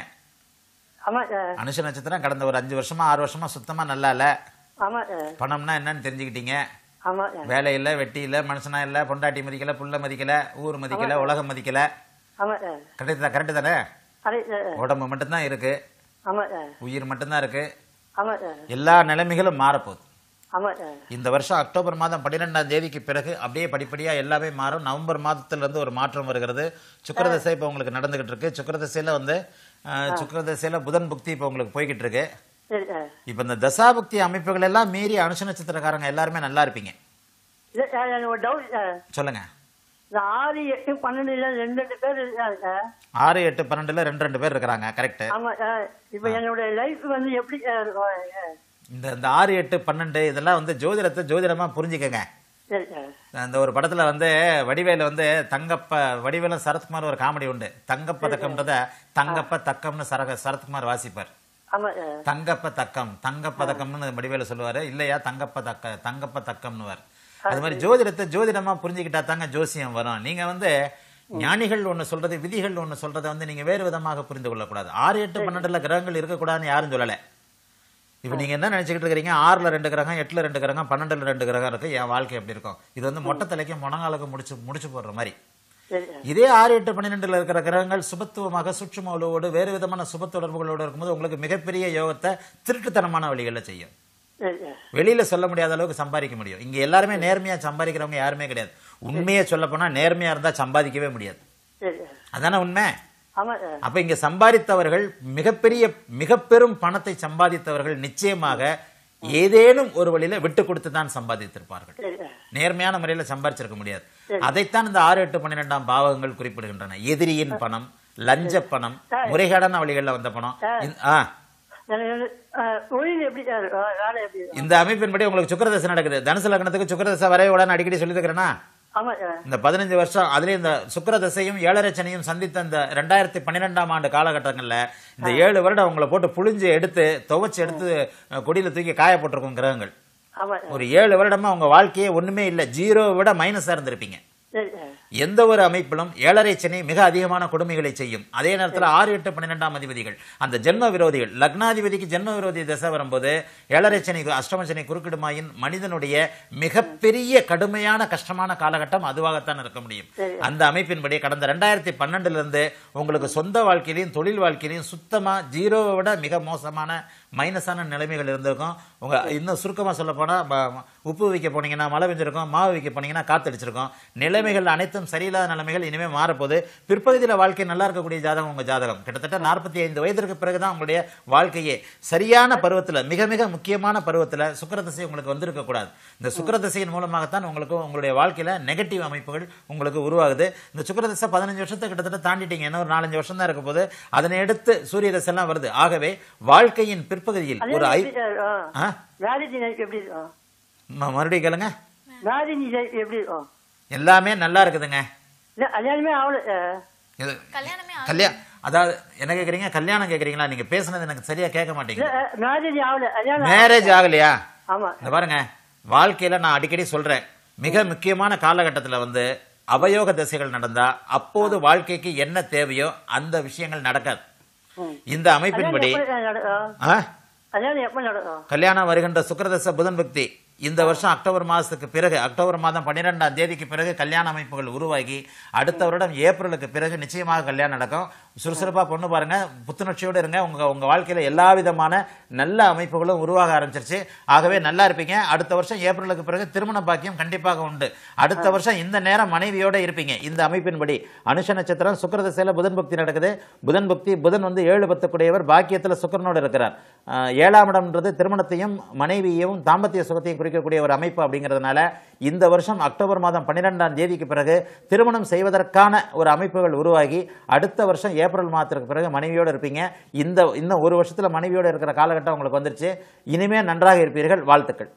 ஆமாம் சார் அனுஷ நட்சத்திரம் கடந்த ஒரு அஞ்சு வருஷமா ஆறு வருஷமா சுத்தமா நல்லா இல்ல ஆமாம் சார் பணம்னா என்னன்னு தெரிஞ்சுக்கிட்டீங்க ஆமாம் சார் வேலை இல்ல வெட்டி இல்ல மனுஷனா இல்ல பொண்டாட்டி மதிக்கல புள்ள மதிக்கல ஊர் மதிக்கல உலகம் மதிக்கல ஆமாம் சார் கரெக்ட் கரெக்டு தானே அதே சார் உடம்பு மட்டும்தான் இருக்கு ஆமாம் சார் உயிர் மட்டும்தான் இருக்கு ஆமாம் சார் எல்லா நிலைமைகளும் மாறப்போகுது ஆமாம் சார் இந்த வருஷம் அக்டோபர் மாதம் பன்னிரெண்டாம் தேதிக்கு பிறகு அப்படியே படிப்படியா எல்லாமே மாறும் நவம்பர் மாதத்துல இருந்து ஒரு மாற்றம் வருகிறது சுக்கிரதசை இப்போ உங்களுக்கு நடந்துகிட்டு இருக்கு சுக்கிரதசையில வந்து அஹ், சுக்கிரதசையில புதன் புக்தி இப்போ உங்களுக்கு போய்கிட்டு இருக்கு சரி சார் இப்போ இந்த தசாபுக்தி அமைப்புகள் எல்லாம் மீறி அனுஷ நட்சத்திரக்காரங்க எல்லாருமே நல்லா இருப்பீங்க இல்லை சார் எனக்கு ஒரு டவுட் சார் சொல்லுங்க இந்த ஆறு எட்டு பன்னெண்டுல ரெண்டு ரெண்டு பேர் இருக்காங்க சார் ஆறு எட்டு பன்னெண்டுல ரெண்டு ரெண்டு பேர் இருக்கிறாங்க கரெக்ட் ஆமா சார் இப்போ என்னோட லைஃப் வந்து எப்படி சார் இருக்கும் இந்த இந்த ஆறு எட்டு பன்னெண்டு இதெல்லாம் வந்து ஜோதிடத்தை ஜோதிடமா புரிஞ்சுக்கங்க சரி சார் அந்த ஒரு படத்துல வந்து வடிவேல வந்து தங்கப்ப வடிவேலும் சரத்குமார் ஒரு காமெடி உண்டு தங்கப்பதக்கம்ன்றத தங்கப்ப தக்கம்னு சரக சரத்குமார் வாசிப்பார் ஆமா சார் தங்கப்ப தக்கம் தங்கப்பதக்கம்னு வடிவேல சொல்லுவாரு இல்லையா தங்கப்ப தக்க தங்கப்ப தக்கம்னுவார் அது மாதிரி ஜோதிடத்தை ஜோதிடமா புரிஞ்சுக்கிட்டா தாங்க ஜோசியம் வரும் நீங்க வந்து ஞானிகள் ஒண்ணு சொல்றது விதிகள் ஒண்ணு சொல்றதை வந்து நீங்க வேறு விதமாக புரிந்து கொள்ளக்கூடாது ஆறு எட்டு பன்னெண்டுல கிரகங்கள் இருக்கக்கூடாதுன்னு யாரும் சொல்லல இப்ப நீங்க என்ன நினைச்சுக்கிட்டு இருக்கிறீங்க ஆறுல ரெண்டு கிரகம் எட்டுல ரெண்டு கிரகம் பன்னெண்டுல ரெண்டு கிரகம் இருக்கு என் வாழ்க்கை எப்படி இருக்கும் இது வந்து மொட்டை தலைக்கு முனங்காலுக்கு முடிச்சு முடிச்சு போடுற மாதிரி சரி சார் இதே ஆறு எட்டு பன்னிரெண்டுல இருக்கிற கிரகங்கள் சுபத்துவமாக சுற்றும உலகோடு வேறு விதமான சுப தொடர்புகளோடு இருக்கும்போது உங்களுக்கு மிகப்பெரிய யோகத்தை திருட்டுத்தனமான வழிகளில் செய்யும் சரி சார் வெளியில சொல்ல முடியாத அளவுக்கு சம்பாதிக்க முடியும் இங்க எல்லாருமே நேர்மையா சம்பாதிக்கிறவங்க யாருமே கிடையாது உண்மையை சொல்ல போனா நேர்மையா இருந்தா சம்பாதிக்கவே முடியாது சரி சார் அதானே உண்மை ஆமா சார் அப்ப இங்க சம்பாதித்தவர்கள் மிகப்பெரிய மிக பெரும் பணத்தை சம்பாதித்தவர்கள் நிச்சயமாக ஏதேனும் ஒரு வழியில விட்டு கொடுத்து தான் சம்பாதித்திருப்பார்கள் சரி சார் நேர்மையான முறையில சம்பாதிச்சிருக்க முடியாது அதைத்தான் இந்த ஆறு எட்டு பன்னிரெண்டாம் பாவகங்கள் குறிப்பிடுகின்றன எதிரியின் பணம் லஞ்ச பணம் முறைகேடான வழிகளில் வந்த பணம் இந்த- ஆ எனக்கு வந்து, அஹ், தொழில் எப்படி சார் வே- வேலை எப்படி இந்த அமைப்பின்படி உங்களுக்கு சுக்கரதசை நடக்குது தனுசு லக்னத்துக்கு சுக்கரதசை வரையோட அடிக்கடி சொல்லியிருக்கிறேன்னா ஆமா சார் இந்த பதினஞ்சு வருஷம் அதுலயும் இந்த சுக்கிரதசையும் ஏழரச்சனையும் சந்தித்த இந்த ரெண்டாயிரத்தி பன்னிரெண்டாம் ஆண்டு காலகட்டங்கள்ல இந்த ஏழு வருடம் உங்களை போட்டு புழிஞ்சு எடுத்து துவைச்சு எடுத்து அஹ், கொடியில தூக்கி காய போட்டிருக்கும் கிரகங்கள் ஆமா சார் ஒரு ஏழு வருடமா உங்க வாழ்க்கையே ஒண்ணுமே இல்ல ஜீரோவை விட மைனஸா இருந்திருப்பீங்க சரி சார் எந்த ஒரு அமைப்பிலும் ஏழரை சனி மிக அதிகமான கொடுமைகளை செய்யும் அதே நேரத்தில் ஆறு எட்டு பன்னிரெண்டாம் அதிபதிகள் அந்த ஜென்ம விரோதிகள் லக்னாதிபதிக்கு ஜென்ம விரோதி தசை வரும்போது ஏழரை சனி அஷ்டம சனி குறுக்கிடுமாயின் மனிதனுடைய மிகப்பெரிய கடுமையான கஷ்டமான காலகட்டம் அதுவாகத்தான் இருக்க முடியும் அந்த அமைப்பின்படி கடந்த ரெண்டாயிரத்தி பன்னெண்டுல இருந்து உங்களுக்கு சொந்த வாழ்க்கையிலையும் தொழில் வாழ்க்கையிலையும் சுத்தமா ஜீரோவை விட மிக மோசமான மைனஸான நிலைமைகள் இருந்திருக்கும் உங்க இன்னும் சுருக்கமா சொல்ல போனா ப- உப்பு வைக்க போனீங்கன்னா மழை பெஞ்சிருக்கும் மாவு வைக்க போனீங்கன்னா காத்தடிச்சிருக்கும் நிலைமைகள் அனைத்தும் சரியில்லாத நிலைமைகள் இனிமே மாறப்போகுது பிற்பகுதியில வாழ்க்கை நல்லா இருக்கக்கூடிய ஜாதகம் உங்க ஜாதகம் கிட்டத்தட்ட நாற்பத்தி ஐந்து வயதிற்கு பிறகுதான் உங்களுடைய வாழ்க்கையே சரியான பருவத்துல மிக மிக முக்கியமான பருவத்துல சுக்கிரதசை உங்களுக்கு வந்திருக்க கூடாது இந்த சுக்கிரதசையின் மூலமாகத்தான் உங்களுக்கு உங்களுடைய வாழ்க்கையில நெகட்டிவ் அமைப்புகள் உங்களுக்கு உருவாகுது இந்த சுக்கிரதசை பதினஞ்சு வருஷத்தை கிட்டத்தட்ட தாண்டிட்டீங்க இன்னும் ஒரு நாலஞ்சு வருஷம் தான் இருக்க போது அதனை எடுத்து சூரிய தசை எல்லாம் வருது ஆகவே வாழ்க்கையின் பிற்பகுதியில் அதே ஒரு ஐ எப்படி சார் ஆ. ஆ? வேலைக்கு லைஃப் எப்படி இருக்கும் ம- மறுபடியும் கேளுங்க வேலைக்கு லைஃப் எப்படி இருக்கும் எல்லாமே நல்லா இருக்குதுங்க இல்ல கல்யாணமே ஆகல சார் இது கல்யாணமே கல்யாணம் அதாவது என்ன கேக்குறீங்க கல்யாணம் கேக்குறீங்களா நீங்க பேசுனது எனக்கு சரியா கேட்க இல்ல மாட்டீங்க மேரேஜ் ஆகல கல்யாணம் மேரேஜ் ஆகலையா ஆமா இந்த பாருங்க வாழ்க்கையில நான் அடிக்கடி சொல்றேன் மிக முக்கியமான காலகட்டத்துல வந்து அவயோக திசைகள் நடந்தா அப்போது வாழ்க்கைக்கு என்ன தேவையோ அந்த விஷயங்கள் நடக்காது இந்த அமைப்பின்படி எப்ப நடக்கும் ஆ? கல்யாணம் எப்ப நடக்கும் கல்யாணம் வருகின்ற சுக்கிரதச புதன் பக்தி இந்த வருஷம் அக்டோபர் மாதத்துக்கு பிறகு அக்டோபர் மாதம் பன்னிரெண்டாம் தேதிக்கு பிறகு கல்யாண அமைப்புகள் உருவாகி அடுத்த வருடம் ஏப்ரலுக்கு பிறகு நிச்சயமாக கல்யாணம் நடக்கும் சுறுசுறுப்பா பொண்ணு பாருங்க புத்துணர்ச்சியோடு இருங்க உங்க உங்க வாழ்க்கையில எல்லா விதமான நல்ல அமைப்புகளும் உருவாக ஆரம்பிச்சிருச்சு ஆகவே நல்லா இருப்பீங்க அடுத்த வருஷம் ஏப்ரலுக்கு பிறகு திருமண பாக்கியம் கண்டிப்பாக உண்டு அடுத்த வருஷம் இந்த நேரம் மனைவியோட இருப்பீங்க இந்த அமைப்பின்படி அனுஷ நட்சத்திரம் சுக்கிரதசையில புதன் பக்தி நடக்குது புதன் பக்தி புதன் வந்து ஏழு பத்துக்குடையவர் பாக்கியத்துல சுக்கிரனோடு இருக்கிறார் ஆஹ் ஏழாம் இடம்ன்றது திருமணத்தையும் மனைவியையும் தாம்பத்திய சுகத்தையும் குறிக்கக்கூடிய ஒரு அமைப்பு அப்படிங்கிறதுனால இந்த வருஷம் அக்டோபர் மாதம் பன்னிரெண்டாம் தேதிக்கு பிறகு திருமணம் செய்வதற்கான ஒரு அமைப்புகள் உருவாகி அடுத்த வருஷம் ஏப்ரல் மாதத்திற்கு பிறகு மனைவியோடு இருப்பீங்க இந்த இன்னும் ஒரு வருஷத்துல மனைவியோடு இருக்கிற காலகட்டம் உங்களுக்கு வந்துருச்சு இனிமே நன்றாக இருப்பீர்கள் வாழ்த்துக்கள்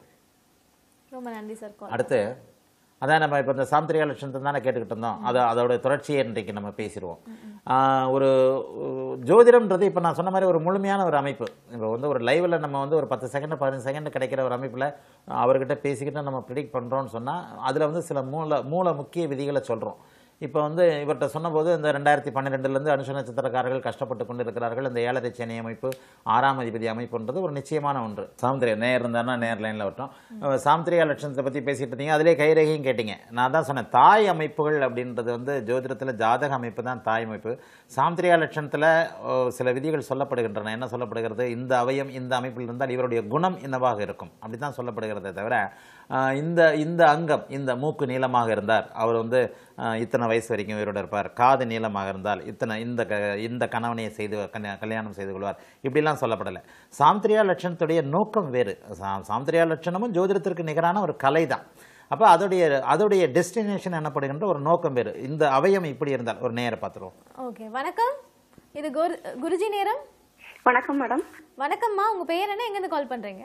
ரொம்ப நன்றி சார் கால் அடுத்து அதான் நம்ம இப்போ இந்த சாந்திரிகா லட்சணத்தை தானே கேட்டுக்கிட்டு இருந்தோம் அதை அதோட தொடர்ச்சியை இன்றைக்கு நம்ம பேசிடுவோம் ஆஹ் ஒரு ஒரு ஜோதிடம்ன்றது இப்போ நான் சொன்ன மாதிரி ஒரு முழுமையான ஒரு அமைப்பு இப்போ வந்து ஒரு லைவில் நம்ம வந்து ஒரு பத்து செகண்ட் பதினஞ்சு செகண்ட் கிடைக்கிற ஒரு அமைப்பில் அவர்கிட்ட பேசிக்கிட்டு நம்ம ப்ரிடிக்ட் பண்ணுறோம்னு சொன்னால் அதில் வந்து சில மூல மூல முக்கிய விதிகளை சொல்கிறோம் இப்போ வந்து இவர்கிட்ட சொன்னபோது இந்த ரெண்டாயிரத்தி பன்னிரெண்டுலேருந்து அனுஷ நட்சத்திரக்காரர்கள் கஷ்டப்பட்டு கொண்டு இருக்கிறார்கள் இந்த ஏழரை சேனை அமைப்பு ஆறாம் அதிபதி அமைப்புன்றது ஒரு நிச்சயமான ஒன்று சாமுத்திரியா நேர் இருந்தாருன்னா நேர் லைனில் வரட்டும் அஹ் சாமுத்திரியா லட்சணத்தை பற்றி பேசிட்டு இருந்தீங்க அதிலே கைரேகையும் கேட்டீங்க நான் தான் சொன்னேன் தாய் அமைப்புகள் அப்படின்றது வந்து ஜோதிடத்தில் ஜாதக அமைப்பு தான் தாய் அமைப்பு சாமுத்திரியா லட்சணத்தில் சில விதிகள் சொல்லப்படுகின்றன என்ன சொல்லப்படுகிறது இந்த அவயம் இந்த அமைப்பில் இருந்தால் இவருடைய குணம் என்னவாக இருக்கும் அப்படி தான் சொல்லப்படுகிறதே தவிர ஆஹ் இந்த இந்த அங்கம் இந்த மூக்கு நீளமாக இருந்தார் அவர் வந்து ஆஹ் இத்தனை வயசு வரைக்கும் உயிரோட இருப்பார் காது நீளமாக இருந்தால் இத்தனை இந்த க இந்த கணவனையை செய்து கல்யா- கல்யாணம் செய்து கொள்வார் இப்படிலாம் சொல்லப்படலை சாம்திரியா லட்சணத்துடைய நோக்கம் வேறு சா- சாம்திரியா லட்சணமும் ஜோதிடத்திற்கு நிகரான ஒரு கலை தான் அப்போ அதோடைய அதோடைய டெஸ்டினேஷன் என்னப்படுகின்ற ஒரு நோக்கம் வேறு இந்த அவயம் இப்படி இருந்தால் ஒரு நேர பார்த்துருவோம் ஓகே வணக்கம் இது குரு குருஜி நேரம் வணக்கம் மேடம் வணக்கம்மா உங்க பேர் என்ன எங்கேருந்து கால் பண்றீங்க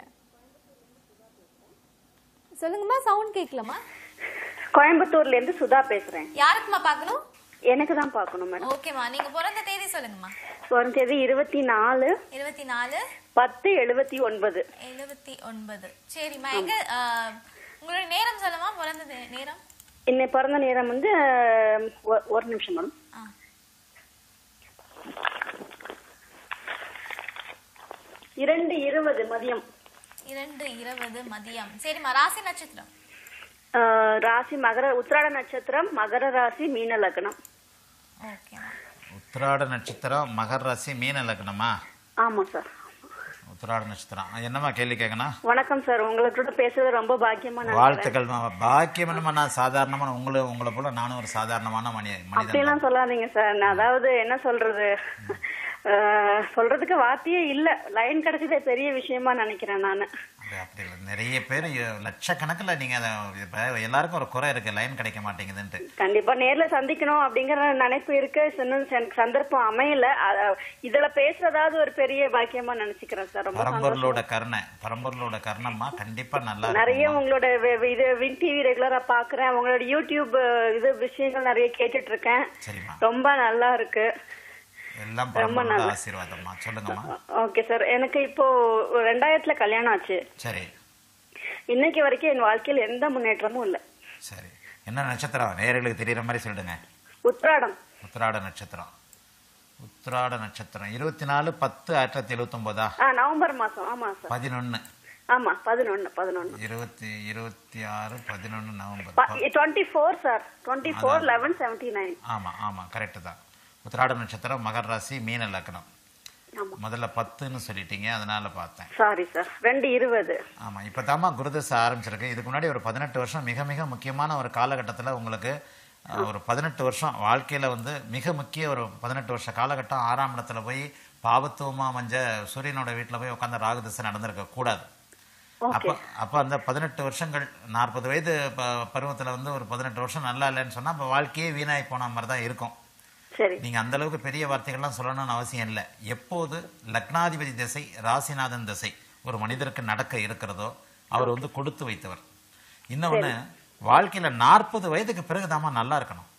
சொல்லுங்கம்மா சவுண்ட் கேட்கலாமா கோயம்புத்தூர்ல இருந்து சுதா பேசுறேன் யாருக்குமா பார்க்கணும் எனக்கு தான் பார்க்கணும் மேடம் ஓகேம்மா நீங்க பிறந்த தேதி சொல்லுங்கம்மா ஒரு தேதி இருபத்தி நாலு இருபத்தி நாலு பத்து எழுபத்தி ஒன்பது எழுபத்தி ஒன்பது சரிம்மா எங்க ஆஹ், உங்களோட நேரம் சொல்லுமா பிறந்த நே- நேரம் இன்னை பிறந்த நேரம் வந்து அஹ், ஒ- ஒரு நிமிஷம் மேடம் ஆ. இரண்டு இருபது மதியம் இரண்டு இருபது மதியம் சரிம்மா ராசி நட்சத்திரம் அஹ், ராசி மகர உத்திராட நட்சத்திரம் மகர ராசி மீன லக்னம் ஓகேம்மா உத்திராட நட்சத்திரம் மகர ராசி மீன லக்னமா ஆமா சார் உத்திராட நட்சத்திரம் என்னம்மா கேள்வி கேட்கணும் வணக்கம் சார் உங்களோட பேசுறது ரொம்ப பாக்கியமா நான் வாழ்த்துக்கள் மாமா. பாக்கியம் என்னமா நான் சாதாரணமான உங்களை உங்களை போல நானும் ஒரு சாதாரணமான மனித மனிதன் அப்படியெல்லாம் சொல்லாதீங்க சார் நான் அதாவது என்ன சொல்றது அஹ், சொல்றதுக்கு வார்த்தையே இல்ல லைன் கிடைச்சதே பெரிய விஷயமா நினைக்கிறேன் நானு அப்படி அப்படி இல்லை நிறைய பேர் லட்சக்கணக்கில் நீங்கள் அதை இப்போ எல்லாருக்கும் ஒரு குறை இருக்கு லைன் கிடைக்க மாட்டேங்குதுன்ட்டு கண்டிப்பா நேர்ல சந்திக்கணும் அப்படிங்கிற நினைப்பு இருக்கு இன்னும் எனக்கு சந்தர்ப்பம் அமையல அ- இதுல பேசுறதாவது ஒரு பெரிய பாக்கியமா நினைச்சுக்கிறேன் சார் ரொம்ப சந்தோஷம் பரம்பொருளோட கருணை பரம்பொருளோட கருணம்மா கண்டிப்பா நல்லா நிறைய இருக்கும்மா. உங்களோட வி- வி- இது வின் டிவி ரெகுலரா பாக்குறேன் உங்களோட யூடியூப் இது விஷயங்கள் நிறைய கேட்டுட்டு இருக்கேன் சரிம்மா ரொம்ப நல்லா இருக்கு எல்லாம் ரொம்ப பரம்பொருளோட நல்லா. ஆசீர்வாதம்மா சொல்லுங்கம்மா ஓகே சார் எனக்கு இப்போ ரெண்டாயிரத்துல கல்யாணம் ஆச்சு சரி இன்னைக்கு வரைக்கும் என் வாழ்க்கையில எந்த முன்னேற்றமும் இல்ல சரி என்ன நட்சத்திரம் நேயர்களுக்கு தெரியுற மாதிரி சொல்லிடுங்க உத்ராடம் உத்திராட நட்சத்திரம் உத்திராட நட்சத்திரம் இருபத்தி நாலு பத்து ஆயிரத்தி தொள்ளாயிரத்தி எழுபத்தொம்போதா ஆ நவம்பர் மாசம் ஆமா சார் பதினொன்று ஆமா பதினொன்னு பதினொன்னு இருபத்தி இருபத்தி ஆறு பதினொன்று நவம்பர் ப- twenty four sir twenty four eleven seventy nine ஆமா ஆமா கரெக்டு தான் உத்திராட நட்சத்திரம் மகர ராசி மீன லக்னம் ஆமா முதல்ல பத்துன்னு சொல்லிட்டீங்க அதனால பார்த்தேன் சாரி சார் ரெண்டு இருபது ஆமா இப்போ தாம்மா குருதசை ஆரம்பிச்சிருக்கு இதுக்கு முன்னாடி ஒரு பதினெட்டு வருஷம் மிக மிக முக்கியமான ஒரு காலகட்டத்தில் உங்களுக்கு அஹ், ஒரு பதினெட்டு வருஷம் வாழ்க்கையில வந்து மிக முக்கிய ஒரு பதினெட்டு வருஷ காலகட்டம் ஆறாம் இடத்துல போய் பாவத்துவமா மஞ்ச சூரியனோட வீட்டில் போய் உட்காந்து ராகுதசை நடந்திருக்க கூடாது அப்போ அப்போ அந்த பதினெட்டு வருஷங்கள் நாற்பது வயது ப- பருவத்துல வந்து ஒரு பதினெட்டு வருஷம் நல்லா இல்லைன்னு சொன்னா அப்போ வாழ்க்கையே வீணாய் போன மாதிரி தான் இருக்கும் சரி நீங்க அந்த அளவுக்கு பெரிய வார்த்தைகள்லாம் சொல்லணும்னு அவசியம் இல்லை எப்போது லக்னாதிபதி திசை ராசிநாதன் திசை ஒரு மனிதருக்கு நடக்க இருக்கிறதோ அவர் வந்து கொடுத்து வைத்தவர் இன்னொன்னு வாழ்க்கையில நாற்பது வயதுக்கு பிறகுதாம்மா நல்லா இருக்கணும்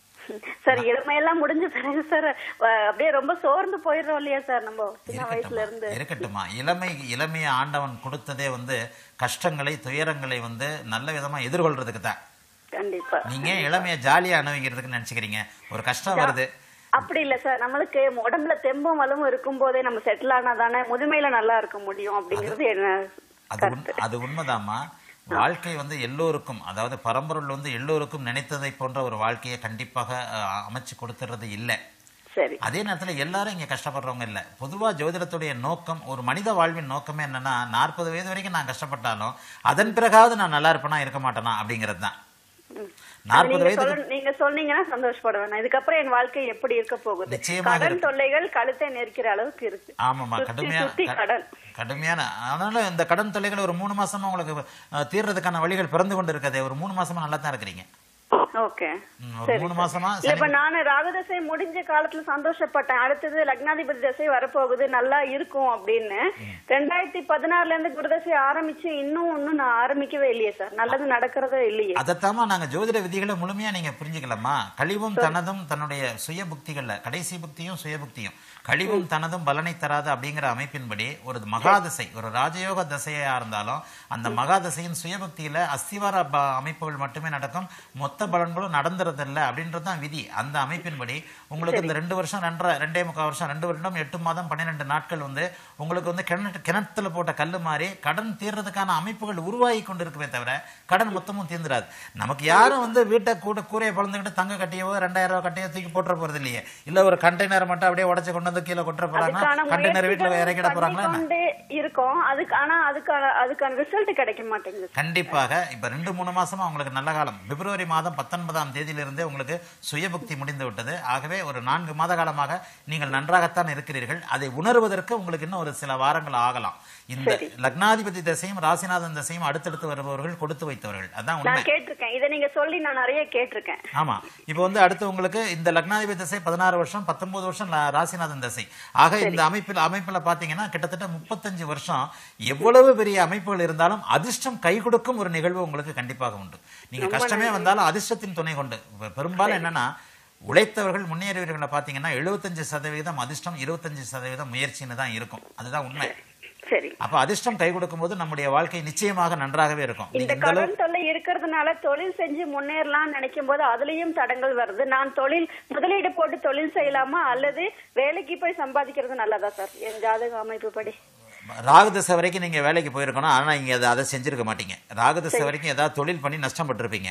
சார் இளமையெல்லாம் முடிஞ்ச பிறகு சார் அஹ், அப்படியே ரொம்ப சோர்ந்து போயிடுறோம் இல்லையா சார் நம்ம சின்ன வயசுல இருந்து இருக்கட்டும்மா இருக்கட்டும்மா இளமை இளமையை ஆண்டவன் கொடுத்ததே வந்து கஷ்டங்களை துயரங்களை வந்து நல்ல விதமா எதிர்கொள்றதுக்கு தான் கண்டிப்பா நீங்க இளமையை ஜாலியா அனுபவிக்கிறதுக்கு நினைச்சுக்கிறீங்க ஒரு கஷ்டம் வருது அப்படி இல்ல சார் நம்மளுக்கு உடம்புல தெம்பும் வலுவும் இருக்கும் போதே நம்ம செட்டில் ஆனா தானே முதுமையில நல்லா இருக்க முடியும் அப்படிங்கிறது என்ன அது உண் அது உண்மைதாம்மா வாழ்க்கை வந்து எல்லோருக்கும் அதாவது பரம்பொருள் வந்து எல்லோருக்கும் நினைத்ததை போன்ற ஒரு வாழ்க்கையை கண்டிப்பாக அஹ், அமைச்சு கொடுத்துறது இல்லை சரி அதே நேரத்துல எல்லாரும் இங்க கஷ்டப்படுறவங்க இல்ல பொதுவா ஜோதிடத்துடைய நோக்கம் ஒரு மனித வாழ்வின் நோக்கமே என்னன்னா நாற்பது வயது வரைக்கும் நான் கஷ்டப்பட்டாலும் அதன் பிறகாவது நான் நல்லா இருப்பேனா இருக்க மாட்டேனா அப்படிங்கிறது தான் நாற்பது நீங்க வயதுக்கு சொல்ல நீங்க சொன்னீங்கன்னா சந்தோஷப்படுவேன் நான். இதுக்கப்புறம் என் வாழ்க்கை எப்படி இருக்க போகுது நிச்சயமாக கடன் இருக்கும். தொல்லைகள் கழுத்தை நெரிக்கிற அளவுக்கு இருக்கு ஆமாம்மா சுத்தி கடுமையான சுத்தி க- கடன் கடுமையான அதனால இந்த கடன் தொல்லைகள் ஒரு மூணு மாசமா உங்களுக்கு அஹ், தீர்றதுக்கான வழிகள் பிறந்து கொண்டு இருக்கதே ஒரு மூணு மாசமா நல்லா தான் இருக்கிறீங்க ஓகே ம், ஒரு சரி மூணு சார். மாசமா இல்ல இப்ப சனி- நானு ராகதசை முடிஞ்ச காலத்துல சந்தோஷப்பட்டேன் அடுத்தது லக்னாதிபதி தசை வரப்போகுது நல்லா இருக்கும் அப்படின்னு ரெண்டாயிரத்தி பதினாறுல இருந்து குருதசை ஆரம்பிச்சு இன்னும் ஒன்னும் நான் ஆரம்பிக்கவே இல்லையே சார் நல்லது நடக்கிறதே இல்லையே அதைத்தாம்மா நாங்க ஜோதிட விதிகளை முழுமையா நீங்க புரிஞ்சுக்கலாமா கழிவும் தனதும் தன்னுடைய சுய புக்திகள்ல கடைசி புக்தியும் சுய புக்தியும் கழிவும் தனதும் பலனை தராது அப்படிங்கிற அமைப்பின்படி ஒரு மகாதசை ஒரு ராஜயோக தசையா இருந்தாலும் அந்த மகாதசையின் சுயபக்தியில அஸ்திவார ப- அமைப்புகள் மட்டுமே நடக்கும் மொத்த பலன்களும் நடந்துறதில்ல அப்படின்றது தான் விதி அந்த அமைப்பின்படி உங்களுக்கு இந்த ரெண்டு வருஷம் ரெண்டரை ரெண்டே முக்கால் வருஷம் ரெண்டு வருடம் எட்டு மாதம் பன்னிரெண்டு நாட்கள் வந்து உங்களுக்கு வந்து கிணற்று கிணத்துல போட்ட கல்லு மாதிரி கடன் தீர்றதுக்கான அமைப்புகள் உருவாகி கொண்டு இருக்குமே தவிர கடன் மொத்தமும் தீர்ந்துராது நமக்கு யாரும் வந்து வீட்டை கூட கூரையை பழந்துக்கிட்டு தங்க கட்டியவோ ரெண்டாயிரம் ரூபாய் கட்டியோ தூக்கி போட்டுற போறது இல்லையே இல்ல ஒரு கண்டெய்னர் மட்டும் அப்படியே உடச்சு கொண்டு வந்து கீழே கொட்டுற போறாங்கன்னா அதுக்கான கண்டெய்னர் வீட்டுல முயற்சிகள் இறக்கிட போறாங்களா என்ன? பண்ணிக்கொண்டே இருக்கோம் அதுக்கு ஆனா அதுக்கான அதுக்கான ரிசல்ட் கிடைக்க மாட்டேங்குது கண்டிப்பாக இப்ப ரெண்டு மூணு மாசமா உங்களுக்கு நல்ல காலம் பிப்ரவரி மாதம் பத்தொன்பதாம் தேதியிலிருந்தே உங்களுக்கு சுயபுக்தி முடிந்து விட்டது ஆகவே ஒரு நான்கு மாத காலமாக நீங்கள் நன்றாகத்தான் இருக்கிறீர்கள் அதை உணர்வதற்கு உங்களுக்கு இன்னும் ஒரு சில வாரங்கள் ஆகலாம் இந்த லக்னாதிபதி தசையும் ராசிநாதன் தசையும் அடுத்தடுத்து வருபவர்கள் கொடுத்து வைத்தவர்கள் அதான் உண்மை நான் கேட்டிருக்கேன் இதை நீங்க சொல்லி நான் நிறைய கேட்டிருக்கேன் ஆமா இப்போ வந்து அடுத்து உங்களுக்கு இந்த லக்னாதிபதி தசை பதினாறு வருஷம் பத்தொன்பது வருஷம் லா- ராசிநாதன் தசை ஆக இந்த அமைப்பில் அமைப்புல பாத்தீங்கன்னா கிட்டத்தட்ட முப்பத்தஞ்சு வருஷம் எவ்வளவு பெரிய அமைப்புகள் இருந்தாலும் அதிர்ஷ்டம் கை கொடுக்கும் ஒரு நிகழ்வு உங்களுக்கு கண்டிப்பாக உண்டு நீங்க கஷ்டமே வந்தாலும் அதிர்ஷ்டத்தின் துணை கொண்டு பெ- பெரும்பாலும் என்னன்னா உழைத்தவர்கள் முன்னேறியவர்களை பாத்தீங்கன்னா எழுபத்தஞ்சு சதவீதம் அதிர்ஷ்டம் இருபத்தஞ்சு சதவீதம் முயற்சின்னு தான் இருக்கும் அதுதான் உண்மை சரி அப்ப அதிர்ஷ்டம் கை கொடுக்கும்போது நம்முடைய வாழ்க்கை நிச்சயமாக நன்றாகவே இருக்கும் இந்த நீங்க இந்த அளவு கடன் தொல்லை இருக்கிறதுனால தொழில் செஞ்சு முன்னேறலாம்னு நினைக்கும் போது அதுலயும் தடங்கள் வருது நான் தொழில் முதலீடு போட்டு தொழில் செய்யலாமா அல்லது வேலைக்கு போய் சம்பாதிக்கிறது நல்லதா சார் என் ஜாதக அமைப்பு படி ராகுதசை வரைக்கும் நீங்க வேலைக்கு போயிருக்கணும் ஆனா இங்க அதை அதை செஞ்சிருக்க மாட்டீங்க ராகுதசை வரைக்கும் ஏதாவது தொழில் பண்ணி நஷ்டப்பட்டிருப்பீங்க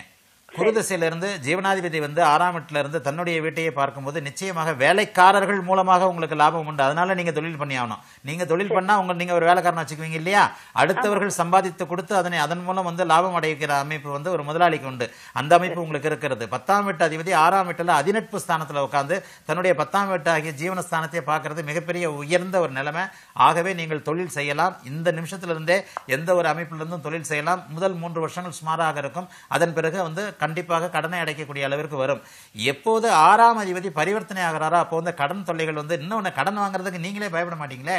குருதசையிலிருந்து ஜீவனாதிபதி வந்து ஆறாம் வீட்டுல இருந்து தன்னுடைய வீட்டையே பார்க்கும்போது நிச்சயமாக வேலைக்காரர்கள் மூலமாக உங்களுக்கு லாபம் உண்டு அதனால நீங்க தொழில் பண்ணி ஆகணும் நீங்க தொழில் பண்ணா உங்க நீங்க ஒரு வேலைக்காரன் வச்சுக்குவீங்க இல்லையா அடுத்தவர்கள் சம்பாதித்து கொடுத்து அதனை அதன் மூலம் வந்து லாபம் அடைக்கிற அமைப்பு வந்து ஒரு முதலாளிக்கு உண்டு அந்த அமைப்பு உங்களுக்கு இருக்கிறது பத்தாம் வீட்டு அதிபதி ஆறாம் வீட்டுல அதிநட்பு ஸ்தானத்துல உட்கார்ந்து தன்னுடைய பத்தாம் வீட்டு ஆகிய ஜீவனஸ்தானத்தை பார்க்கறது மிகப்பெரிய உயர்ந்த ஒரு நிலைமை ஆகவே நீங்கள் தொழில் செய்யலாம் இந்த நிமிஷத்திலிருந்தே எந்த ஒரு அமைப்பிலிருந்தும் தொழில் செய்யலாம் முதல் மூன்று வருஷங்கள் சுமாராக இருக்கும் அதன் பிறகு வந்து கண்டிப்பாக கடனை அடைக்கக்கூடிய அளவிற்கு வரும் எப்போது ஆறாம் அதிபதி பரிவர்த்தனை ஆகிறாரோ அப்போ வந்து கடன் தொல்லைகள் வந்து இன்னொன்று கடன் வாங்குறதுக்கு நீங்களே பயப்பட மாட்டீங்களே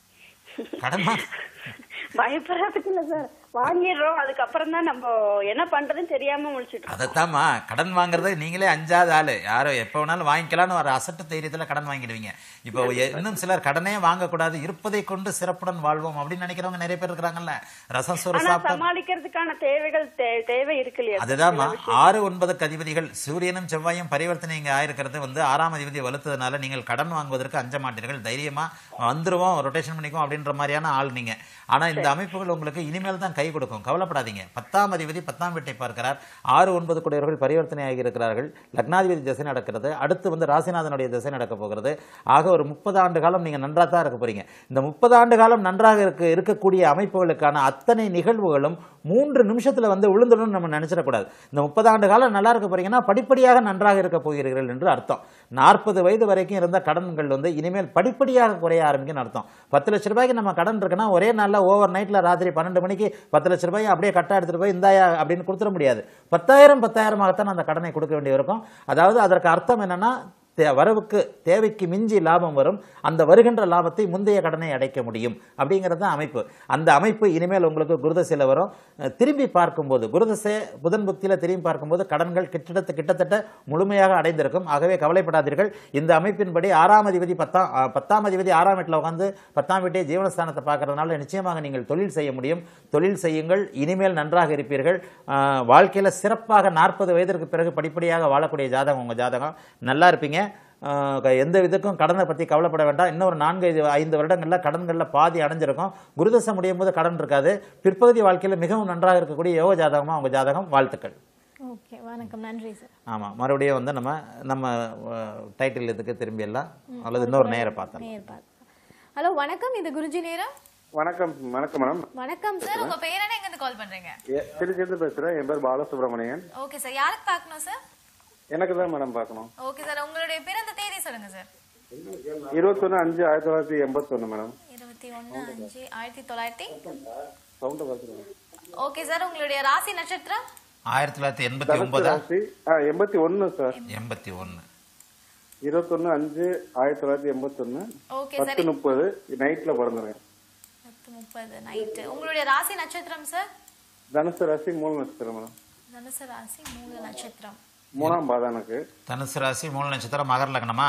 கடன் வாங்க பயப்படுறதுக்கு இல்ல சார் வாங்கிடுறோம் அதுக்கப்புறம் தான் நம்ம என்ன பண்றதுன்னு தெரியாம முழிச்சிட்டு இருக்கோம். அதைத்தாம்மா கடன் வாங்குறது நீங்களே அஞ்சாவது ஆளு யாரோ எப்போ வேணாலும் வாங்கிக்கலாம்னு ஒரு அசட்டு தைரியத்தில் கடன் வாங்கிடுவீங்க இப்போ எ- இன்னும் சிலர் கடனே வாங்கக்கூடாது இருப்பதை கொண்டு சிறப்புடன் வாழ்வோம் அப்படின்னு நினைக்கிறவங்க நிறைய பேர் இருக்கிறாங்கல்ல ரசம் சோறு ஆனா சாப்பிட்டா சமாளிக்கிறதுக்கான தேவைகள் தே- தேவை இருக்கு இல்லையா சார்? அதுதான்மா ஆறு ஒன்பதுக்கு அதிபதிகள் சூரியனும் செவ்வாயும் பரிவர்த்தனை இங்க ஆயிருக்கிறது வந்து ஆறாம் அதிபதி வலுத்ததுனால நீங்கள் கடன் வாங்குவதற்கு அஞ்ச மாட்டீர்கள் தைரியமா வந்துருவோம் ரொட்டேஷன் பண்ணிக்குவோம் அப்படின்ற மாதிரியான ஆள் நீங்க ஆனா இந்த அமைப்புகள் உங்களுக்கு இனிமேல் தான் கை கொடுக்கும் கவலைப்படாதீங்க பத்தாம் அதிபதி பத்தாம் வீட்டை பார்க்கிறார் ஆறு ஒன்பது கூடியவர்கள் பரிவர்த்தனை ஆகியிருக்கிறார்கள் லக்னாதிபதி திசை நடக்கிறது அடுத்து வந்து ராசிநாதனுடைய திசை நடக்க போகிறது ஆக ஒரு முப்பது ஆண்டு காலம் நீங்க நன்றா தான் இருக்க போறீங்க இந்த முப்பது ஆண்டு காலம் நன்றாக இருக்க இருக்கக்கூடிய அமைப்புகளுக்கான அத்தனை நிகழ்வுகளும் மூன்று நிமிஷத்துல வந்து விழுந்துடும் நம்ம நினைச்சிடக்கூடாது இந்த முப்பது ஆண்டு காலம் நல்லா இருக்க போறீங்கன்னா படிப்படியாக நன்றாக இருக்க போகிறீர்கள் என்று அர்த்தம் நாற்பது வயது வரைக்கும் இருந்த கடன்கள் வந்து இனிமேல் படிப்படியாக குறைய ஆரம்பிக்கும்னு அர்த்தம் பத்து லட்ச ரூபாய்க்கு நம்ம கடன் இருக்குன்னா ஒரே நாள்ல ஓவர் நைட்ல ராத்திரி பன்னெண்டு மணிக்கு பத்து லட்ச ரூபாய் அப்படியே கட்டா எடுத்துட்டு போய் இந்தாயா அப்படின்னு கொடுத்துட முடியாது பத்தாயிரம் பத்தாயிரமாகத்தான் அந்த கடனை கொடுக்க வேண்டி இருக்கும் அதாவது அதற்கு அர்த்தம் என்னன்னா தே- வரவுக்கு தேவைக்கு மிஞ்சி லாபம் வரும் அந்த வருகின்ற லாபத்தை முந்தைய கடனை அடைக்க முடியும் அப்படிங்கிறது தான் அமைப்பு அந்த அமைப்பு இனிமேல் உங்களுக்கு குருதசையில் வரும் அஹ் திரும்பி பார்க்கும்போது குருதசை புதன் புக்தியில் திரும்பி பார்க்கும்போது கடன்கள் கிட்டத்தட்ட கிட்டத்தட்ட முழுமையாக அடைந்திருக்கும் ஆகவே கவலைப்படாதீர்கள் இந்த அமைப்பின்படி ஆறாம் அதிபதி பத்தாம் அஹ் பத்தாம் அதிபதி ஆறாம் வீட்டில் உட்காந்து பத்தாம் வீட்டை ஜீவனஸ்தானத்தை பார்க்கறதுனால நிச்சயமாக நீங்கள் தொழில் செய்ய முடியும் தொழில் செய்யுங்கள் இனிமேல் நன்றாக இருப்பீர்கள் அஹ் வாழ்க்கையில சிறப்பாக நாற்பது வயதிற்கு பிறகு படிப்படியாக வாழக்கூடிய ஜாதகம் உங்க ஜாதகம் நல்லா இருப்பீங்க ஆஹ் க- எந்த விதக்கும் கடனை பற்றி கவலைப்பட வேண்டாம் இன்னொரு நான்கு ஐந்து ஐந்து வருடங்களில் கடன்களில் பாதி அடைஞ்சிருக்கும் குருதசை முடியும் போது கடன் இருக்காது பிற்பகுதி வாழ்க்கையில் மிகவும் நன்றாக இருக்கக்கூடிய யோக ஜாதகமாக உங்கள் ஜாதகம் வாழ்த்துக்கள் ஓகே வணக்கம் நன்றி சார் ஆமாம் மறுபடியும் வந்து நம்ம நம்ம டைட்டில் இதுக்கு திரும்பிடலாம் அல்லது இன்னொரு நேரம் பார்த்தோம் நேர் பார்த்து ஹலோ வணக்கம் இது குருஜி நேரம் வணக்கம் வணக்கம் மேடம் வணக்கம் சார் உங்க பேர் என்ன எங்க இருந்து கால் பண்றீங்க ஏ- திருச்சியிலிருந்து பேசுறேன் என் பேர் பாலசுப்ரமணியன் ஓகே சார் யாருக்கு பார்க்கணும் சார் எனக்கு தான் மேடம் பார்க்கணும் ஓகே சார் உங்களுடைய பிறந்த தேதி சொல்லுங்க சார் இருபத்தொன்னு அஞ்சு ஆயிரத்தி தொள்ளாயிரத்தி எண்பத்தொன்னு மேடம் இருபத்தி ஒன்று அஞ்சு ஆயிரத்தி தொள்ளாயிரத்தி சவுண்ட பார்த்துருங்க ஓகே சார் உங்களுடைய ராசி நட்சத்திரம் ஆயிரத்தி தொள்ளாயிரத்தி எண்பத்தி ஒன்பதா ராசி ஆ எண்பத்தி ஒன்னு சார் எண்பத்தி ஒன்று இருபத்தொன்னு அஞ்சு ஆயிரத்தி தொள்ளாயிரத்தி எண்பத்தொன்னு ஓகே சார் பத்து முப்பது நைட்ல பிறந்துருங்க பத்து முப்பது நைட்டு உங்களுடைய ராசி நட்சத்திரம் சார் தனுசு ராசி மூணு நட்சத்திரம் மேடம் தனுசு ராசி மூல நட்சத்திரம் மூணாம் பாதம் எனக்கு தனுசு ராசி மூல நட்சத்திரம் மகர லக்னமா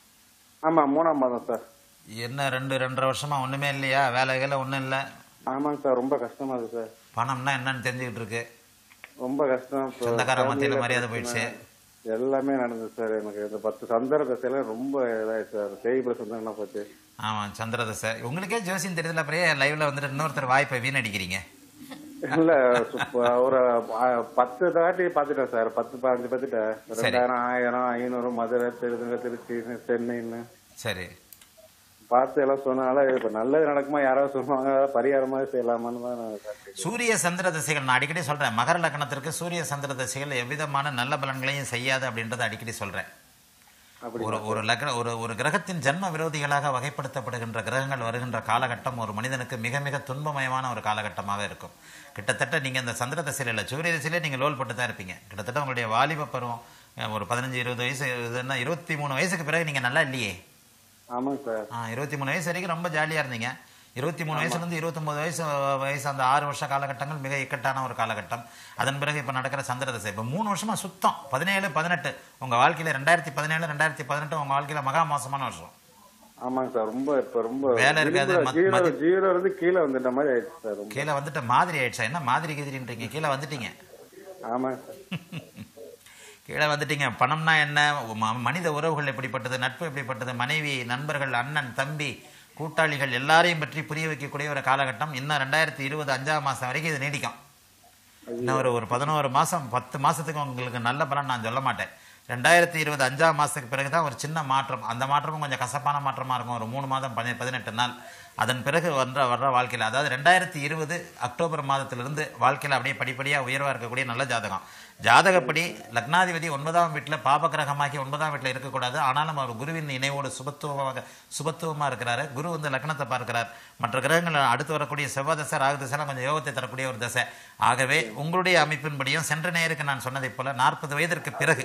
ஆமா மூணாம் பாதம் சார் என்ன ரெண்டு ரெண்டரை வருஷமா ஒன்றுமே இல்லையா வேலைகளை ஒன்றும் இல்லை ஆமாங்க சார் ரொம்ப கஷ்டமா இருக்கு சார் பணம்னா என்னன்னு தெரிஞ்சுக்கிட்டு இருக்கு ரொம்ப கஷ்டம் இப்போ சொந்தக்கார மத்தியில family ல மரியாதை பிரச்சனை. போயிடுச்சு. எல்லாமே நடந்தது சார் எனக்கு இந்த பத்து சந்தர தசையில ரொம்ப இதாயிடுச்சு சார் தேய்பிர சந்தரம் என்ன போச்சு ஆமாம் சந்திரதசை உங்களுக்கே ஜோசியம் தெரியுதுல அப்புறம் லைவ்ல வந்துட்டு இன்னொருத்தர் வாய்ப்பை வீணடிக்கிறீங்க இல்ல சுப்ப- ஒரு ஆ, பத்து தாட்டி பாத்துட்டேன் சார் பத்து பதினஞ்சு பார்த்துட்டேன் ரெண்டாயிரம் ஆயிரம் ஐநூறு மதுரை திருநெல்வேலி திருச்சி சென்னைன்னு சரி பார்த்து எல்லாம் சொன்னால இப்ப நல்லது நடக்குமா யாராவது சொல்லுவாங்க பரிகாரமா செய்யலாமான்னு தான் நான் கேட்டேன். சூரிய சந்திர தசைகள் நான் அடிக்கடி சொல்றேன் மகர லக்னத்திற்கு சூரிய சந்திர தசைகள் எவ்விதமான நல்ல பலன்களையும் செய்யாது அப்படின்றத அடிக்கடி சொல்றேன் அப்படி ஒரு ஒரு லக்ன ஒரு ஒரு கிரகத்தின் ஜன்ம விரோதிகளாக வகைப்படுத்தப்படுகின்ற கிரகங்கள் வருகின்ற காலகட்டம் ஒரு மனிதனுக்கு மிக மிக துன்பமயமான ஒரு காலகட்டமாக இருக்கும் கிட்டத்தட்ட நீங்க இந்த சந்திர தசையில இல்ல சூரிய தசையிலே நீங்க லோல் பட்டு தான் இருப்பீங்க கிட்டத்தட்ட உங்களுடைய வாலிப பருவம் அஹ், ஒரு பதினஞ்சு இருபது வயசு இதுன்னா இருபத்தி மூணு வயசுக்கு பிறகு நீங்க நல்லா இல்லையே ஆமாங்க சார் ஆ இருபத்தி மூணு வயசு வரைக்கும் ரொம்ப ஜாலியாக இருந்தீங்க இருபத்தி மூணு வயசுலேருந்து இருபத்தொம்பது வயசு வயசு அந்த ஆறு வருஷ காலகட்டங்கள் மிக இக்கட்டான ஒரு காலகட்டம் அதன் பிறகு இப்போ நடக்கிற சந்திர தசை இப்போ மூணு வருஷமா சுத்தம் பதினேழு பதினெட்டு உங்கள் வாழ்க்கையில் ரெண்டாயிரத்தி பதினேழு ரெண்டாயிரத்தி பதினெட்டு உங்கள் வாழ்க்கையில் மகா மோசமான வருஷம் ஆமாங்க சார் ரொம்ப இப்ப ரொம்ப வேலை இருக்காது, மத்- ஜீரோ மதி- ஜீரோ இருந்து கீழே வந்துட்ட மாதிரி ஆயிடுச்சு சார் ரொம்ப கீழே வந்துட்டு மாதிரி ஆயிடுச்சா என்ன மாதிரி கதிரின்றீங்க கீழே வந்துட்டீங்க ஆமாங்க சார் கீழே வந்துட்டீங்க பணம்னா என்ன ம- மனித உறவுகள் எப்படிப்பட்டது நட்பு எப்படிப்பட்டது மனைவி நண்பர்கள் அண்ணன் தம்பி கூட்டாளிகள் எல்லாரையும் பற்றி புரிய வைக்கக்கூடிய ஒரு காலகட்டம் இன்னும் ரெண்டாயிரத்தி இருபது அஞ்சாம் மாதம் வரைக்கும் இது நீடிக்கும் இன்னும் ஒரு ஒரு பதினோரு மாசம் பத்து மாசத்துக்கு உங்களுக்கு நல்ல பலன் நான் சொல்ல மாட்டேன் ரெண்டாயிரத்தி இருபது அஞ்சாம் மாசத்துக்கு பிறகு தான் ஒரு சின்ன மாற்றம் அந்த மாற்றமும் கொஞ்சம் கசப்பான மாற்றமா இருக்கும் ஒரு மூணு மாதம் பதி பதினெட்டு நாள் அதன் பிறகு வர்ற வர்ற வாழ்க்கையில் அதாவது ரெண்டாயிரத்தி இருபது அக்டோபர் மாதத்திலிருந்து வாழ்க்கையில் அப்படியே படிப்படியாக உயர்வாக இருக்கக்கூடிய நல்ல ஜாதகம் ஜாதகப்படி லக்னாதிபதி ஒன்பதாம் வீட்டில் பாபகிரகமாகி ஒன்பதாம் வீட்டில் இருக்கக்கூடாது ஆனாலும் அவர் குருவின் இணைவோடு சுபத்துவமாக சுபத்துவமாக இருக்கிறாரு குரு வந்து லக்னத்தை பார்க்கிறார் மற்ற கிரகங்கள் அடுத்து வரக்கூடிய செவ்வாய் தசை ராகு தசைலாம் கொஞ்சம் யோகத்தை தரக்கூடிய ஒரு தசை ஆகவே உங்களுடைய அமைப்பின்படியும் சென்ற நேருக்கு நான் சொன்னதைப் போல நாற்பது வயதிற்கு பிறகு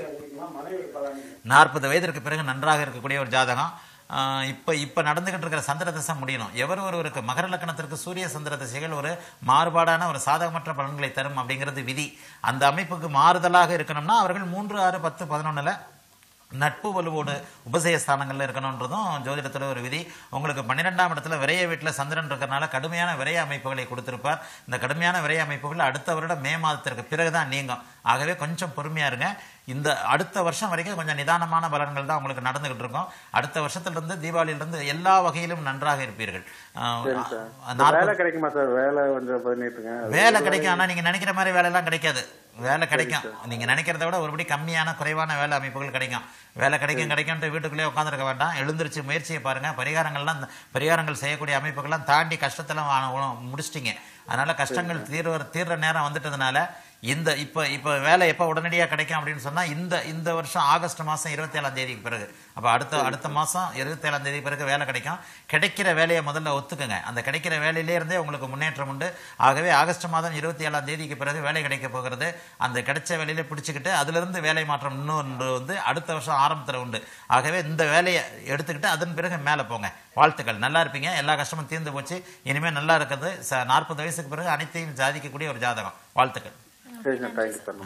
நாற்பது வயதிற்கு பிறகு நன்றாக இருக்கக்கூடிய ஒரு ஜாதகம் ஆஹ் இப்ப இப்ப நடந்துகிட்டு இருக்கிற சந்திர தசை முடியணும் எவர் ஒருவருக்கு மகர லக்னத்திற்கு சூரிய சந்திர திசைகள் ஒரு மாறுபாடான ஒரு சாதகமற்ற பலன்களை தரும் அப்படிங்கிறது விதி அந்த அமைப்புக்கு மாறுதலாக இருக்கணும்னா அவர்கள் மூன்று ஆறு பத்து பதினொன்னுல நட்பு வலுவோடு உபசய ஸ்தானங்கள்ல இருக்கணுன்றதும் ஜோதிடத்துல ஒரு விதி உங்களுக்கு பன்னிரெண்டாம் இடத்துல விரைய வீட்டுல சந்திரன் இருக்கிறனால கடுமையான விரைய அமைப்புகளை கொடுத்திருப்பார் இந்த கடுமையான விரைய அமைப்புகள் அடுத்த வருடம் மே மாதத்திற்கு பிறகுதான் நீங்கும் ஆகவே கொஞ்சம் பொறுமையா இருங்க இந்த அடுத்த வருஷம் வரைக்கும் கொஞ்சம் நிதானமான பலன்கள் தான் உங்களுக்கு நடந்துகிட்டு இருக்கும் அடுத்த வருஷத்துல இருந்து தீபாவளியில இருந்து எல்லா வகையிலும் நன்றாக இருப்பீர்கள் ஆஹ் சரி சார் நாற்பது- வேலை கிடைக்குமா சார் வேலை கொஞ்சம் பண்ணிட்டுங்க வேலை கிடைக்கும் ஆனா நீங்க நினைக்கிற மாதிரி வேலையெல்லாம் கிடைக்காது வேலை கிடைக்கும் நீங்க நினைக்கிறத விட ஒருபடி கம்மியான குறைவான வேலை அமைப்புகள் கிடைக்கும் வேலை கிடைக்கும் கிடைக்கும்ட்டு வீட்டுக்குள்ளேயே உட்காந்துருக்க வேண்டாம் எழுந்திருச்சு முயற்சியை பாருங்க பரிகாரங்கள்லாம் இந்த பரிகாரங்கள் செய்யக்கூடிய அமைப்புகள்லாம் தாண்டி கஷ்டத்தெல்லாம் வா- வா- முடிச்சிட்டீங்க அதனால கஷ்டங்கள் தீர்வ தீர்ற நேரம் வந்துட்டதுனால இந்த இப்ப இப்ப வேலை எப்ப உடனடியா கிடைக்கும் அப்படின்னு சொன்னா இந்த இந்த வருஷம் ஆகஸ்ட் மாசம் இருபத்தி ஏழாம் தேதிக்கு பிறகு அப்ப அடுத்த அடுத்த மாசம் இருபத்தி ஏழாம் தேதி பிறகு வேலை கிடைக்கும் கிடைக்கிற வேலையை முதல்ல ஒத்துக்குங்க அந்த கிடைக்கிற வேலையிலே இருந்தே உங்களுக்கு முன்னேற்றம் உண்டு ஆகவே ஆகஸ்ட் மாதம் இருபத்தி ஏழாம் தேதிக்கு பிறகு வேலை கிடைக்க போகிறது அந்த கிடைச்ச வேலையில பிடிச்சிக்கிட்டு அதுல இருந்து வேலை மாற்றம் இன்னொன்று வந்து அடுத்த வருஷம் ஆரம்பத்துல உண்டு ஆகவே இந்த வேலையை எடுத்துக்கிட்டு அதன் பிறகு மேலே போங்க வாழ்த்துக்கள் நல்லா இருப்பீங்க எல்லா கஷ்டமும் தீர்ந்து போச்சு இனிமே நல்லா இருக்கிறது நாற்பது வயசுக்கு பிறகு அனைத்தையும் சாதிக்கக்கூடிய ஒரு ஜாதகம் வாழ்த்துக்கள் சரி சார் தேங்க்யூ சார்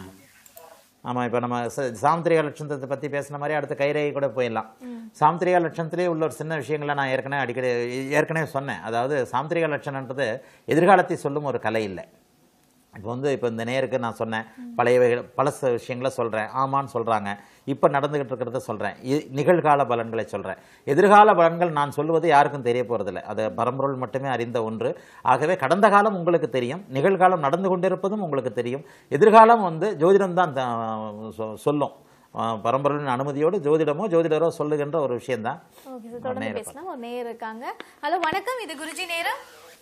ஆமாம் இப்போ நம்ம ச- சாமுத்திரிகா லட்சணத்தை பற்றி பேசின மாதிரி அடுத்து கைரேகை கூட போயிடலாம் சாமுத்திரிகா லட்சணத்திலே உள்ள ஒரு சின்ன விஷயங்களை நான் ஏற்கனவே அடிக்கடி ஏற்கனவே சொன்னேன் அதாவது சாமுத்திரிகா லட்சணன்றது எதிர்காலத்தை சொல்லும் ஒரு கலை இல்லை இப்போ வந்து இப்போ இந்த நேருக்கு நான் சொன்னேன் பழைய வகை- பல ச- விஷயங்களை சொல்கிறேன் ஆமான்னு சொல்கிறாங்க இப்போ நடந்துகிட்டு இருக்கிறத சொல்கிறேன் நிகழ்கால பலன்களை சொல்கிறேன் எதிர்கால பலன்கள் நான் சொல்லுவது யாருக்கும் தெரிய போகிறதில்ல அது பரம்பொருள் மட்டுமே அறிந்த ஒன்று ஆகவே கடந்த காலம் உங்களுக்கு தெரியும் நிகழ்காலம் நடந்து கொண்டிருப்பதும் உங்களுக்கு தெரியும் எதிர்காலம் வந்து ஜோதிடம் தான் சொல்லும் அஹ் பரம்பொருளின் அனுமதியோடு ஜோதிடமோ ஜோதிடரோ சொல்லுகின்ற ஒரு விஷயம்தான் ஓகே சார் தொடர்ந்து பேசலாம் ஒரு நேர் இருக்காங்க ஹலோ வணக்கம் இது குருஜி நேரம்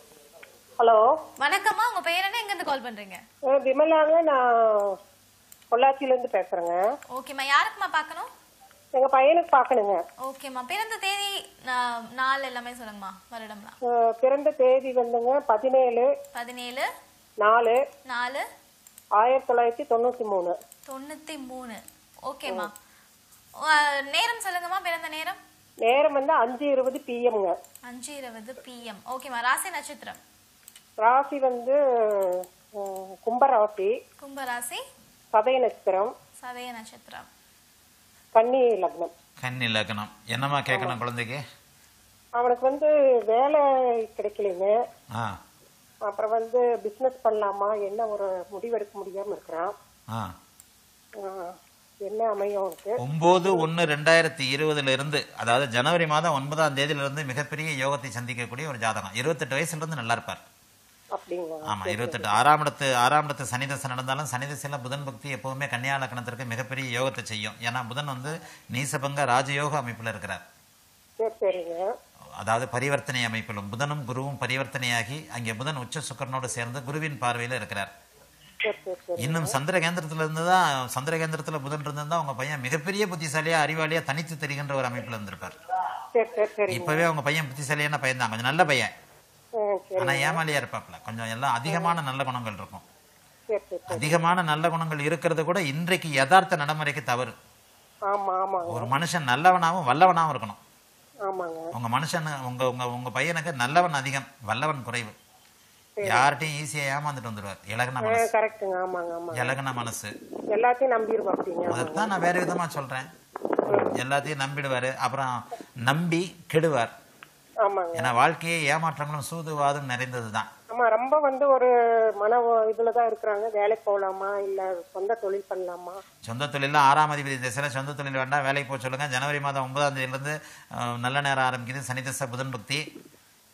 ஹலோ வணக்கம்மா உங்க பேர் என்ன எங்க இருந்து கால் பண்றீங்க அஹ் விமலாங்க நான் பொள்ளாச்சியில இருந்து பேசுறேங்க ஓகேம்மா யாருக்குமா பார்க்கணும் எங்க பையனுக்கு பார்க்கணுங்க ஓகேம்மா பிறந்த தேதி நா- நாள் எல்லாமே சொல்லுங்கம்மா வருடம்லாம் அஹ் பிறந்த தேதி வந்துங்க பதினேழு பதினேழு நாலு நாலு ஆயிரத்தி தொள்ளாயிரத்தி தொண்ணூத்தி மூணு தொண்ணூத்தி மூணு ஓகேம்மா உ- நேரம் சொல்லுங்கம்மா பிறந்த நேரம் நேரம் வந்து அஞ்சு இருபது பிஎம்ங்க அஞ்சு இருபது பிஎம் ஓகேம்மா ராசி நட்சத்திரம் ராசி வந்து அஹ், கும்பராசி கும்பராசி சதய நட்சத்திரம் சதய நட்சத்திரம் கன்னி லக்னம் கன்னி லக்னம் என்னம்மா கேட்கணும் குழந்தைக்கு அவனுக்கு வந்து வேலை கிடைக்கலைங்க ஆ அப்புறம் வந்து பிசினஸ் பண்ணலாமா என்ன ஒரு முடிவெடுக்க முடியாம இருக்கிறான் ஆ அஹ், என்ன அமையும் அவனுக்கு ஒன்பது ஒன்று ரெண்டாயிரத்தி இருபதுல இருந்து அதாவது ஜனவரி மாதம் ஒன்பதாம் தேதியில இருந்து மிகப்பெரிய யோகத்தை சந்திக்கக்கூடிய ஒரு ஜாதகம் இருபத்தெட்டு வயசுல இருந்து நல்லா இருப்பார் அப்படிங்களா ஆமா இருபத்தெட்டு ஆறாம் இடத்து ஆறாம் இடத்து சனி தசை நடந்தாலும் சனி தசையில புதன் பக்தி எப்பவுமே கன்னியா லக்னத்திற்கு மிகப்பெரிய யோகத்தை செய்யும் ஏன்னா புதன் வந்து நீசபங்க ராஜயோக அமைப்புல இருக்கிறார் சரி சரிங்க அதாவது பரிவர்த்தனை அமைப்பிலும் புதனும் குருவும் பரிவர்த்தனையாகி அங்கே புதன் உச்ச சுக்கரனோடு சேர்ந்து குருவின் பார்வையில இருக்கிறார் சரி சரி சரி இன்னும் சந்திர கேந்திரத்துல இருந்து தான் சந்திர கேந்திரத்துல புதன் இருந்தா உங்க பையன் மிகப்பெரிய புத்திசாலியா அறிவாளியா தனித்து தெரிகின்ற ஒரு அமைப்புல இருந்திருப்பார் சரி சரி சரி இப்பவே உங்க பையன் புத்திசாலியான பையன் தான் கொஞ்சம் நல்ல பையன் ஆ, சரி ஆனா ஏமாலியா இருப்பாப்ல கொஞ்சம் எல்லாம் அதிகமான நல்ல குணங்கள் இருக்கும் சரி சரி அதிகமான நல்ல குணங்கள் இருக்கிறது கூட இன்றைக்கு யதார்த்த நடைமுறைக்கு தவறு ஆமா ஆமாங்க ஒரு மனுஷன் நல்லவனாவும் வல்லவனாவும் இருக்கணும் ஆமாங்க உங்க மனுஷன் உங்க உங்க உங்க பையனுக்கு நல்லவன் அதிகம் வல்லவன் குறைவு யார்கிட்டயும் ஈஸியா ஏமாந்துட்டு வந்துடுவார் இலகுன மனசு கரெக்டுங்க ஆமாங்க ஆமாங்க இலகுன மனசு எல்லாத்தையும் நம்பிடுவோம் அப்படிங்க அதைத்தான் நான் வேற விதமா சொல்றேன் எல்லாத்தையும் நம்பிடுவாரு அப்புறம் நம்பி கெடுவார் ஆமாங்க ஏன்னா வாழ்க்கையே ஏமாற்றங்களும் சூதுவாதும் நிறைந்ததுதான் ஆமா ரொம்ப வந்து ஒரு மன இதுலதான் இருக்கிறாங்க வேலைக்கு போகலாமா இல்ல சொந்த தொழில் பண்ணலாமா சொந்த தொழிலில் ஆறாம் அதிபதி திசையில் சொந்த தொழில் வேண்டாம் வேலைக்கு போக சொல்லுங்க ஜனவரி மாதம் ஒன்பதாம் தேதியிலிருந்து அஹ், நல்ல நேரம் ஆரம்பிக்குது சனி தசை புதன் பக்தி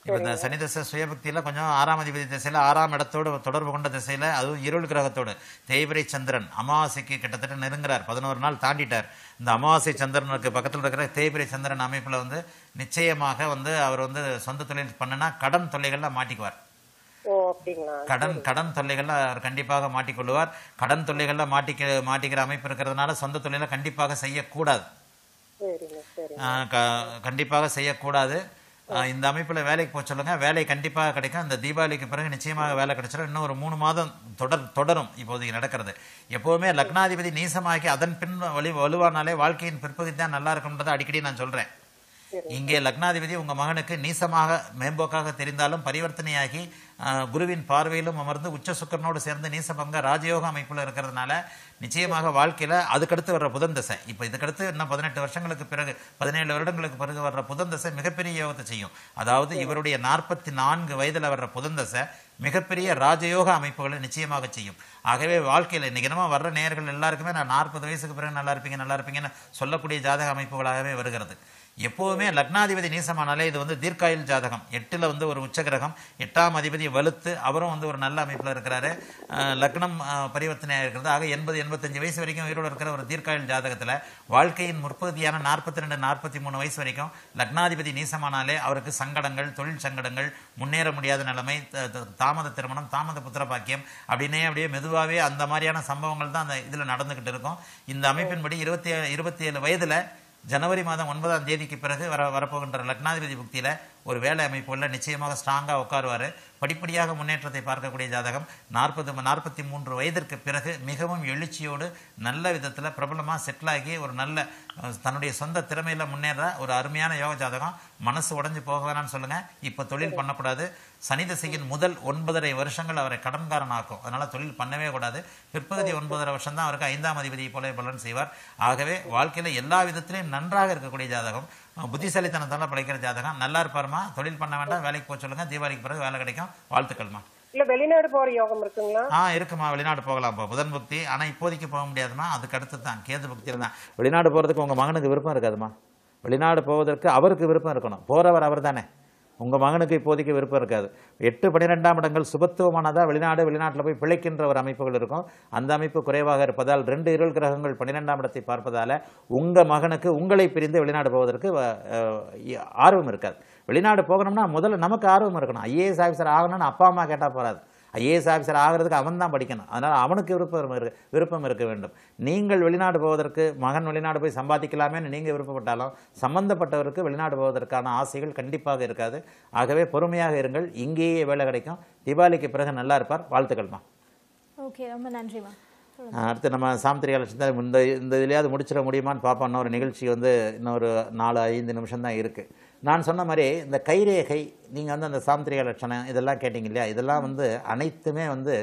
இப்போ இந்த சனி தசை சுயபக்தியில் கொஞ்சம் ஆறாம் அதிபதி திசையில் ஆறாம் இடத்தோடு தொடர்பு கொண்ட திசையில் அதுவும் இருள் கிரகத்தோடு தேய்பிரை சந்திரன் அமாவாசைக்கு கிட்டத்தட்ட நெருங்குறார் பதினோரு நாள் தாண்டிட்டார் இந்த அமாவாசை சந்திரனுக்கு பக்கத்தில் இருக்கிற தேய்பிரை சந்திரன் அமைப்பில் வந்து நிச்சயமாக வந்து அவர் வந்து சொந்த தொழில் பண்ணுனா கடன் தொல்லைகளில் மாட்டிக்குவார் ஓ அப்படிங்களா கடன் கடன் தொல்லைகள்ல அவர் கண்டிப்பாக மாட்டிக்கொள்வார் கடன் தொல்லைகள்ல மாட்டிக்க மாட்டிக்கிற அமைப்பு இருக்கிறதுனால சொந்த தொழிலை கண்டிப்பாக செய்யக்கூடாது சரிங்க சரி ஆஹ் க- கண்டிப்பாக செய்யக்கூடாது ஆஹ் இந்த அமைப்பில் வேலைக்கு போக சொல்லுங்க வேலை கண்டிப்பாக கிடைக்கும் இந்த தீபாவளிக்கு பிறகு நிச்சயமாக வேலை கிடைச்சிடும் இன்னும் ஒரு மூணு மாதம் தொடர் தொடரும் இப்போதைக்கு நடக்கிறது எப்போவுமே லக்னாதிபதி நீசமாக்கி அதன் பின் வலி வலுவானாலே வாழ்க்கையின் பிற்பகுதி தான் நல்லா இருக்கும்ன்றதை அடிக்கடி நான் சொல்றேன் இங்கே லக்னாதிபதி உங்க மகனுக்கு நீசமாக மேம்போக்காக தெரிந்தாலும் பரிவர்த்தனையாகி ஆஹ், குருவின் பார்வையிலும் அமர்ந்து உச்ச சுக்கரனோடு சேர்ந்து நீசபங்க ராஜயோக அமைப்புல இருக்கிறதுனால நிச்சயமாக வாழ்க்கையில அதுக்கடுத்து வர்ற புதன் தசை இப்போ இதுக்கடுத்து இன்னும் பதினெட்டு வருஷங்களுக்கு பிறகு பதினேழு வருடங்களுக்கு பிறகு வர்ற புதன் தசை மிகப்பெரிய யோகத்தை செய்யும் அதாவது இவருடைய நாற்பத்தி நான்கு வயதுல வர்ற புதன் தசை மிகப்பெரிய ராஜயோக அமைப்புகளை நிச்சயமாக செய்யும் ஆகவே வாழ்க்கையில் இன்னைக்கு என்னமோ வர்ற நேயர்கள் எல்லாருக்குமே நான் நாற்பது வயசுக்கு பிறகு நல்லா இருப்பீங்க நல்லா இருப்பீங்கன்னு சொல்லக்கூடிய ஜாதக அமைப்புகளாகவே வருகிறது எப்போவுமே லக்னாதிபதி நீசமானாலே இது வந்து தீர்க்காயுள் ஜாதகம் எட்டுல வந்து ஒரு உச்ச கிரகம் எட்டாம் அதிபதி வலுத்து அவரும் வந்து ஒரு நல்ல அமைப்புல இருக்கிறாரு அஹ் லக்னம் அஹ், பரிவர்த்தனையாக இருக்கிறது ஆக எண்பது எண்பத்தஞ்சு வயசு வரைக்கும் உயிரோடு இருக்கிற ஒரு தீர்க்காயுள் ஜாதகத்துல வாழ்க்கையின் முற்பகுதியான நாற்பத்தி ரெண்டு நாற்பத்தி மூணு வயசு வரைக்கும் லக்னாதிபதி நீசமானாலே அவருக்கு சங்கடங்கள் தொழில் சங்கடங்கள் முன்னேற முடியாத நிலைமை த- த- தாமத திருமணம் தாமத புத்திர பாக்கியம் அப்படின்னே அப்படியே மெதுவாகவே அந்த மாதிரியான சம்பவங்கள் தான் அந்த இதில் நடந்துகிட்டு இருக்கும் இந்த அமைப்பின்படி இருபத்தி ஏழு இருபத்தி ஏழு வயதுல ஜனவரி மாதம் ஒன்பதாம் தேதிக்கு பிறகு வர வரப்போகின்ற லக்னாதிபதி புக்தியில ஒரு வேலை அமைப்புள்ள நிச்சயமாக ஸ்ட்ராங்காக உட்காருவார் படிப்படியாக முன்னேற்றத்தை பார்க்கக்கூடிய ஜாதகம் நாற்பது நாற்பத்தி மூன்று வயதிற்கு பிறகு மிகவும் எழுச்சியோடு நல்ல விதத்தில் பிரபலமாக செட்டில் ஆகி ஒரு நல்ல அஹ், தன்னுடைய சொந்த திறமையில முன்னேற ஒரு அருமையான யோக ஜாதகம் மனசு உடைஞ்சு போக வேணாம்னு சொல்லுங்க இப்போ தொழில் பண்ணக்கூடாது சனி திசையின் முதல் ஒன்பதரை வருஷங்கள் அவரை கடன்காரன் ஆக்கும் அதனால தொழில் பண்ணவே கூடாது பிற்பகுதி ஒன்பதரை வருஷம் தான் அவருக்கு ஐந்தாம் அதிபதியை போல பலன் செய்வார் ஆகவே வாழ்க்கையில எல்லா விதத்திலையும் நன்றாக இருக்கக்கூடிய ஜாதகம் அஹ், புத்திசாலித்தனத்தால படைக்கிற ஜாதகம் நல்லா இருப்பாருமா தொழில் பண்ண வேண்டாம் வேலைக்கு போக சொல்லுங்க தீபாவளிக்கு பிறகு வேலை கிடைக்கும் வாழ்த்துக்கள்மா இல்ல வெளிநாடு போற யோகம் இருக்குங்களா ஆ இருக்குமா வெளிநாடு போகலாம் இப்போ புதன் புக்தி ஆனா இப்போதைக்கு போக முடியாதுமா அதுக்கு அடுத்து தான் கேது புக்தியில் தான் வெளிநாடு போறதுக்கு உங்க மகனுக்கு விருப்பம் இருக்காதுமா வெளிநாடு போவதற்கு அவருக்கு விருப்பம் இருக்கணும் போறவர் அவர் தானே உங்க மகனுக்கு இப்போதைக்கு விருப்பம் இருக்காது எட்டு பன்னிரெண்டாம் இடங்கள் சுபத்துவமானதா வெளிநாடு வெளிநாட்டில் போய் பிழைக்கின்ற ஒரு அமைப்புகள் இருக்கும் அந்த அமைப்பு குறைவாக இருப்பதால் ரெண்டு இருள் கிரகங்கள் பன்னிரெண்டாம் இடத்தை பார்ப்பதால உங்க மகனுக்கு உங்களை பிரிந்து வெளிநாடு போவதற்கு வ- அஹ், ஆர்வம் இருக்காது வெளிநாடு போகணும்னா முதல்ல நமக்கு ஆர்வம் இருக்கணும் ஐஏஎஸ் ஆஃபீஸர் ஆகணும்னு அப்பா அம்மா கேட்டா போறாது ஐஏஎஸ் ஆஃபீஸர் ஆகிறதுக்கு அவன் தான் படிக்கணும் அதனால் அவனுக்கு விருப்பம் இருக்கு விருப்பம் இருக்க வேண்டும் நீங்கள் வெளிநாடு போவதற்கு மகன் வெளிநாடு போய் சம்பாதிக்கலாமேன்னு நீங்கள் விருப்பப்பட்டாலும் சம்பந்தப்பட்டவருக்கு வெளிநாடு போவதற்கான ஆசைகள் கண்டிப்பாக இருக்காது ஆகவே பொறுமையாக இருங்கள் இங்கேயே வேலை கிடைக்கும் தீபாவளிக்கு பிறகு நல்லா இருப்பார் வாழ்த்துக்கள்மா ஓகே ரொம்ப நன்றிமா ஆஹ் அடுத்து நம்ம சாமுத்திரிகா லட்சம் இந்த இந்த இதுலையாவது முடிச்சிட முடியுமான்னு பார்ப்போம் இன்னொரு நிகழ்ச்சி வந்து இன்னொரு நாலு ஐந்து நிமிஷம் தான் இருக்குது நான் சொன்ன மாதிரி இந்த கைரேகை நீங்கள் வந்து அந்த சாமுத்திரிகா லட்சணம் இதெல்லாம் கேட்டிங்க இல்லையா இதெல்லாம் வந்து அனைத்துமே வந்து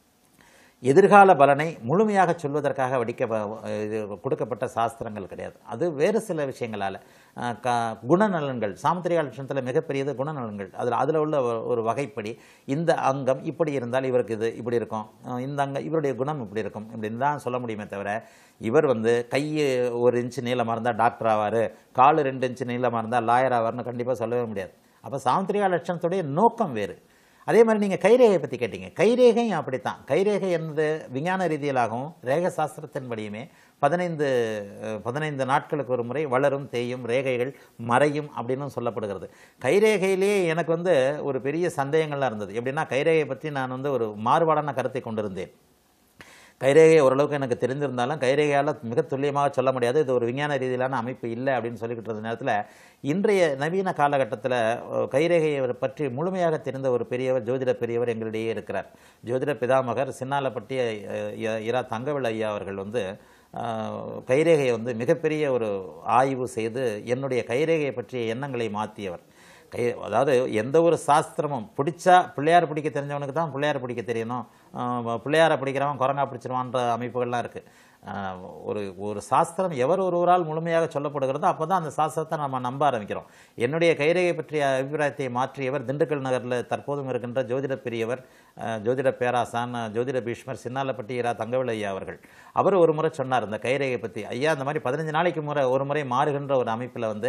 எதிர்கால பலனை முழுமையாக சொல்வதற்காக வடிக்க இது கொடுக்கப்பட்ட சாஸ்திரங்கள் கிடையாது அது வேறு சில விஷயங்களால் அஹ், க குணநலன்கள் சாமுத்திரிகா லட்சணத்தில் மிகப்பெரியது குணநலன்கள் அதில் அதில் உள்ள ஒரு- ஒரு வகைப்படி இந்த அங்கம் இப்படி இருந்தால் இவருக்கு இது இப்படி இருக்கும் அஹ், இந்த அங்கம் இவருடைய குணம் இப்படி இருக்கும் இப்படின்னு தான் சொல்ல முடியுமே தவிர இவர் வந்து கை ஒரு இன்ச்சு நீளமாக இருந்தால் டாக்டர் ஆவார் கால் ரெண்டு இன்ச்சு நீளமாக இருந்தால் லாயர் ஆவார்னு கண்டிப்பாக சொல்லவே முடியாது அப்போ சாமுத்திரிகா லட்சணத்துடைய நோக்கம் வேறு அதே மாதிரி நீங்கள் கைரேகை பற்றி கேட்டீங்க கைரேகையும் அப்படித்தான் கைரேகை என்பது விஞ்ஞான ரீதியிலாகவும் ரேக சாஸ்திரத்தின்படியுமே பதினைந்து அஹ், பதினைந்து நாட்களுக்கு ஒரு முறை வளரும் தேயும் ரேகைகள் மறையும் அப்படின்னு சொல்லப்படுகிறது கைரேகையிலேயே எனக்கு வந்து ஒரு பெரிய சந்தேகங்கள்லாம் இருந்தது எப்படின்னா கைரேகை பற்றி நான் வந்து ஒரு மாறுபாடான கருத்தை கொண்டிருந்தேன் கைரேகை ஓரளவுக்கு எனக்கு தெரிந்திருந்தாலும் கைரேகையால் மிக துல்லியமாக சொல்ல முடியாது இது ஒரு விஞ்ஞான ரீதியிலான அமைப்பு இல்லை அப்படின்னு சொல்லிக்கிட்டு இருந்த நேரத்தில் இன்றைய நவீன காலகட்டத்தில் அஹ், கைரேகையை பற்றி முழுமையாக தெரிந்த ஒரு பெரியவர் ஜோதிட பெரியவர் எங்களிடையே இருக்கிறார் ஜோதிட பிதாமகர் சின்னாலப்பட்டி அஹ், இ- இரா தங்கவேல் ஐயா அவர்கள் வந்து அஹ், கைரேகையை வந்து மிகப்பெரிய ஒரு ஆய்வு செய்து என்னுடைய கைரேகையை பற்றிய எண்ணங்களை மாற்றியவர் கை அதாவது எந்த ஒரு சாஸ்திரமும் பிடிச்சா பிள்ளையார் பிடிக்க தெரிஞ்சவனுக்கு தான் பிள்ளையார் பிடிக்க தெரியணும் ஆஹ் பிள்ளையாரை பிடிக்கிறவன் குரங்கா பிடிச்சிருவான்ற அமைப்புகள்லாம் இருக்குது ஒரு ஒரு சாஸ்திரம் எவர் ஒருவரால் முழுமையாக சொல்லப்படுகிறதோ அப்போ தான் அந்த சாஸ்திரத்தை நம்ம நம்ப ஆரம்பிக்கிறோம் என்னுடைய கைரேகை பற்றிய அபிப்பிராயத்தை மாற்றியவர் திண்டுக்கல் நகரில் தற்போதும் இருக்கின்ற ஜோதிட பெரியவர் ஆஹ் ஜோதிட பேராசான் ஜோதிட பீஷ்மர் சின்னாலப்பட்டி இரா தங்கவேலு ஐயா அவர்கள் அவர் ஒரு முறை சொன்னார் இந்த கைரேகை பற்றி ஐயா இந்த மாதிரி பதினஞ்சு நாளைக்கு முறை ஒரு முறை மாறுகின்ற ஒரு அமைப்பில் வந்து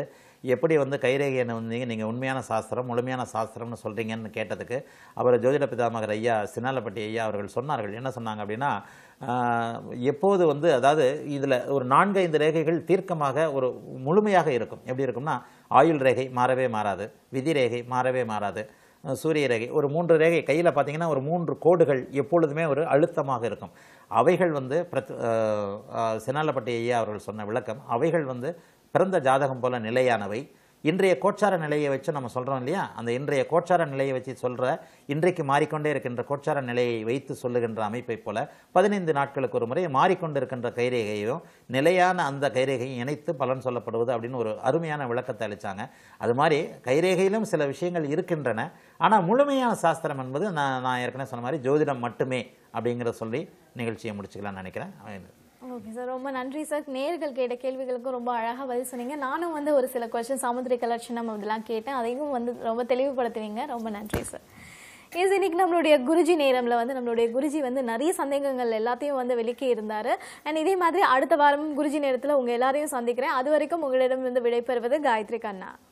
எப்படி வந்து கைரேகையை வந்து நீங்கள் உண்மையான சாஸ்திரம் முழுமையான சாஸ்திரம்னு சொல்கிறீங்கன்னு கேட்டதுக்கு அவர் ஜோதிட பிதாமகர் ஐயா சின்னாலப்பட்டி ஐயா அவர்கள் சொன்னார்கள் என்ன சொன்னாங்க அப்படின்னா ஆஹ், எப்போது வந்து அதாவது இதில் ஒரு நான்கு ஐந்து ரேகைகள் தீர்க்கமாக ஒரு முழுமையாக இருக்கும் எப்படி இருக்கும்னா ஆயுள் ரேகை மாறவே மாறாது விதி ரேகை மாறவே மாறாது அஹ் சூரிய ரேகை ஒரு மூன்று ரேகை கையில் பார்த்தீங்கன்னா ஒரு மூன்று கோடுகள் எப்பொழுதுமே ஒரு அழுத்தமாக இருக்கும் அவைகள் வந்து பிரத் அஹ், அஹ், சினாலப்பட்டி ஐயா அவர்கள் சொன்ன விளக்கம் அவைகள் வந்து பிறந்த ஜாதகம் போல நிலையானவை இன்றைய கோச்சார நிலையை வச்சு நம்ம சொல்கிறோம் இல்லையா அந்த இன்றைய கோச்சார நிலையை வச்சு சொல்கிற இன்றைக்கு மாறிக்கொண்டே இருக்கின்ற கோச்சார நிலையை வைத்து சொல்லுகின்ற அமைப்பை போல பதினைந்து நாட்களுக்கு ஒரு முறை மாறிக்கொண்டிருக்கின்ற கைரேகையும் நிலையான அந்த கைரேகையும் இணைத்து பலன் சொல்லப்படுவது அப்படின்னு ஒரு அருமையான விளக்கத்தை அளித்தாங்க அது மாதிரி கைரேகையிலும் சில விஷயங்கள் இருக்கின்றன ஆனால் முழுமையான சாஸ்திரம் என்பது நான் நான் ஏற்கனவே சொன்ன மாதிரி ஜோதிடம் மட்டுமே அப்படிங்கிறத சொல்லி நிகழ்ச்சியை முடிச்சுக்கலாம்னு நினைக்கிறேன் ஓகே சார் ரொம்ப நன்றி சார் நேர்கள் கேட்ட கேள்விகளுக்கும் ரொம்ப அழகாக பதில் சொன்னீங்க நானும் வந்து ஒரு சில கொஸ்டின் சாமுத்திரிக லட்சணம் இதெல்லாம் கேட்டேன் அதையும் வந்து ரொம்ப தெளிவுபடுத்துவீங்க ரொம்ப நன்றி சார் இஸ் இன்னைக்கு நம்மளுடைய குருஜி நேரம்ல வந்து நம்மளுடைய குருஜி வந்து நிறைய சந்தேகங்கள் எல்லாத்தையும் வந்து வெளிக்கே இருந்தாரு அண்ட் இதே மாதிரி அடுத்த வாரமும் குருஜி நேரத்துல உங்க எல்லாரையும் சந்திக்கிறேன் அது வரைக்கும் உங்களிடம் இருந்து விடைபெறுவது காயத்ரி கண்ணா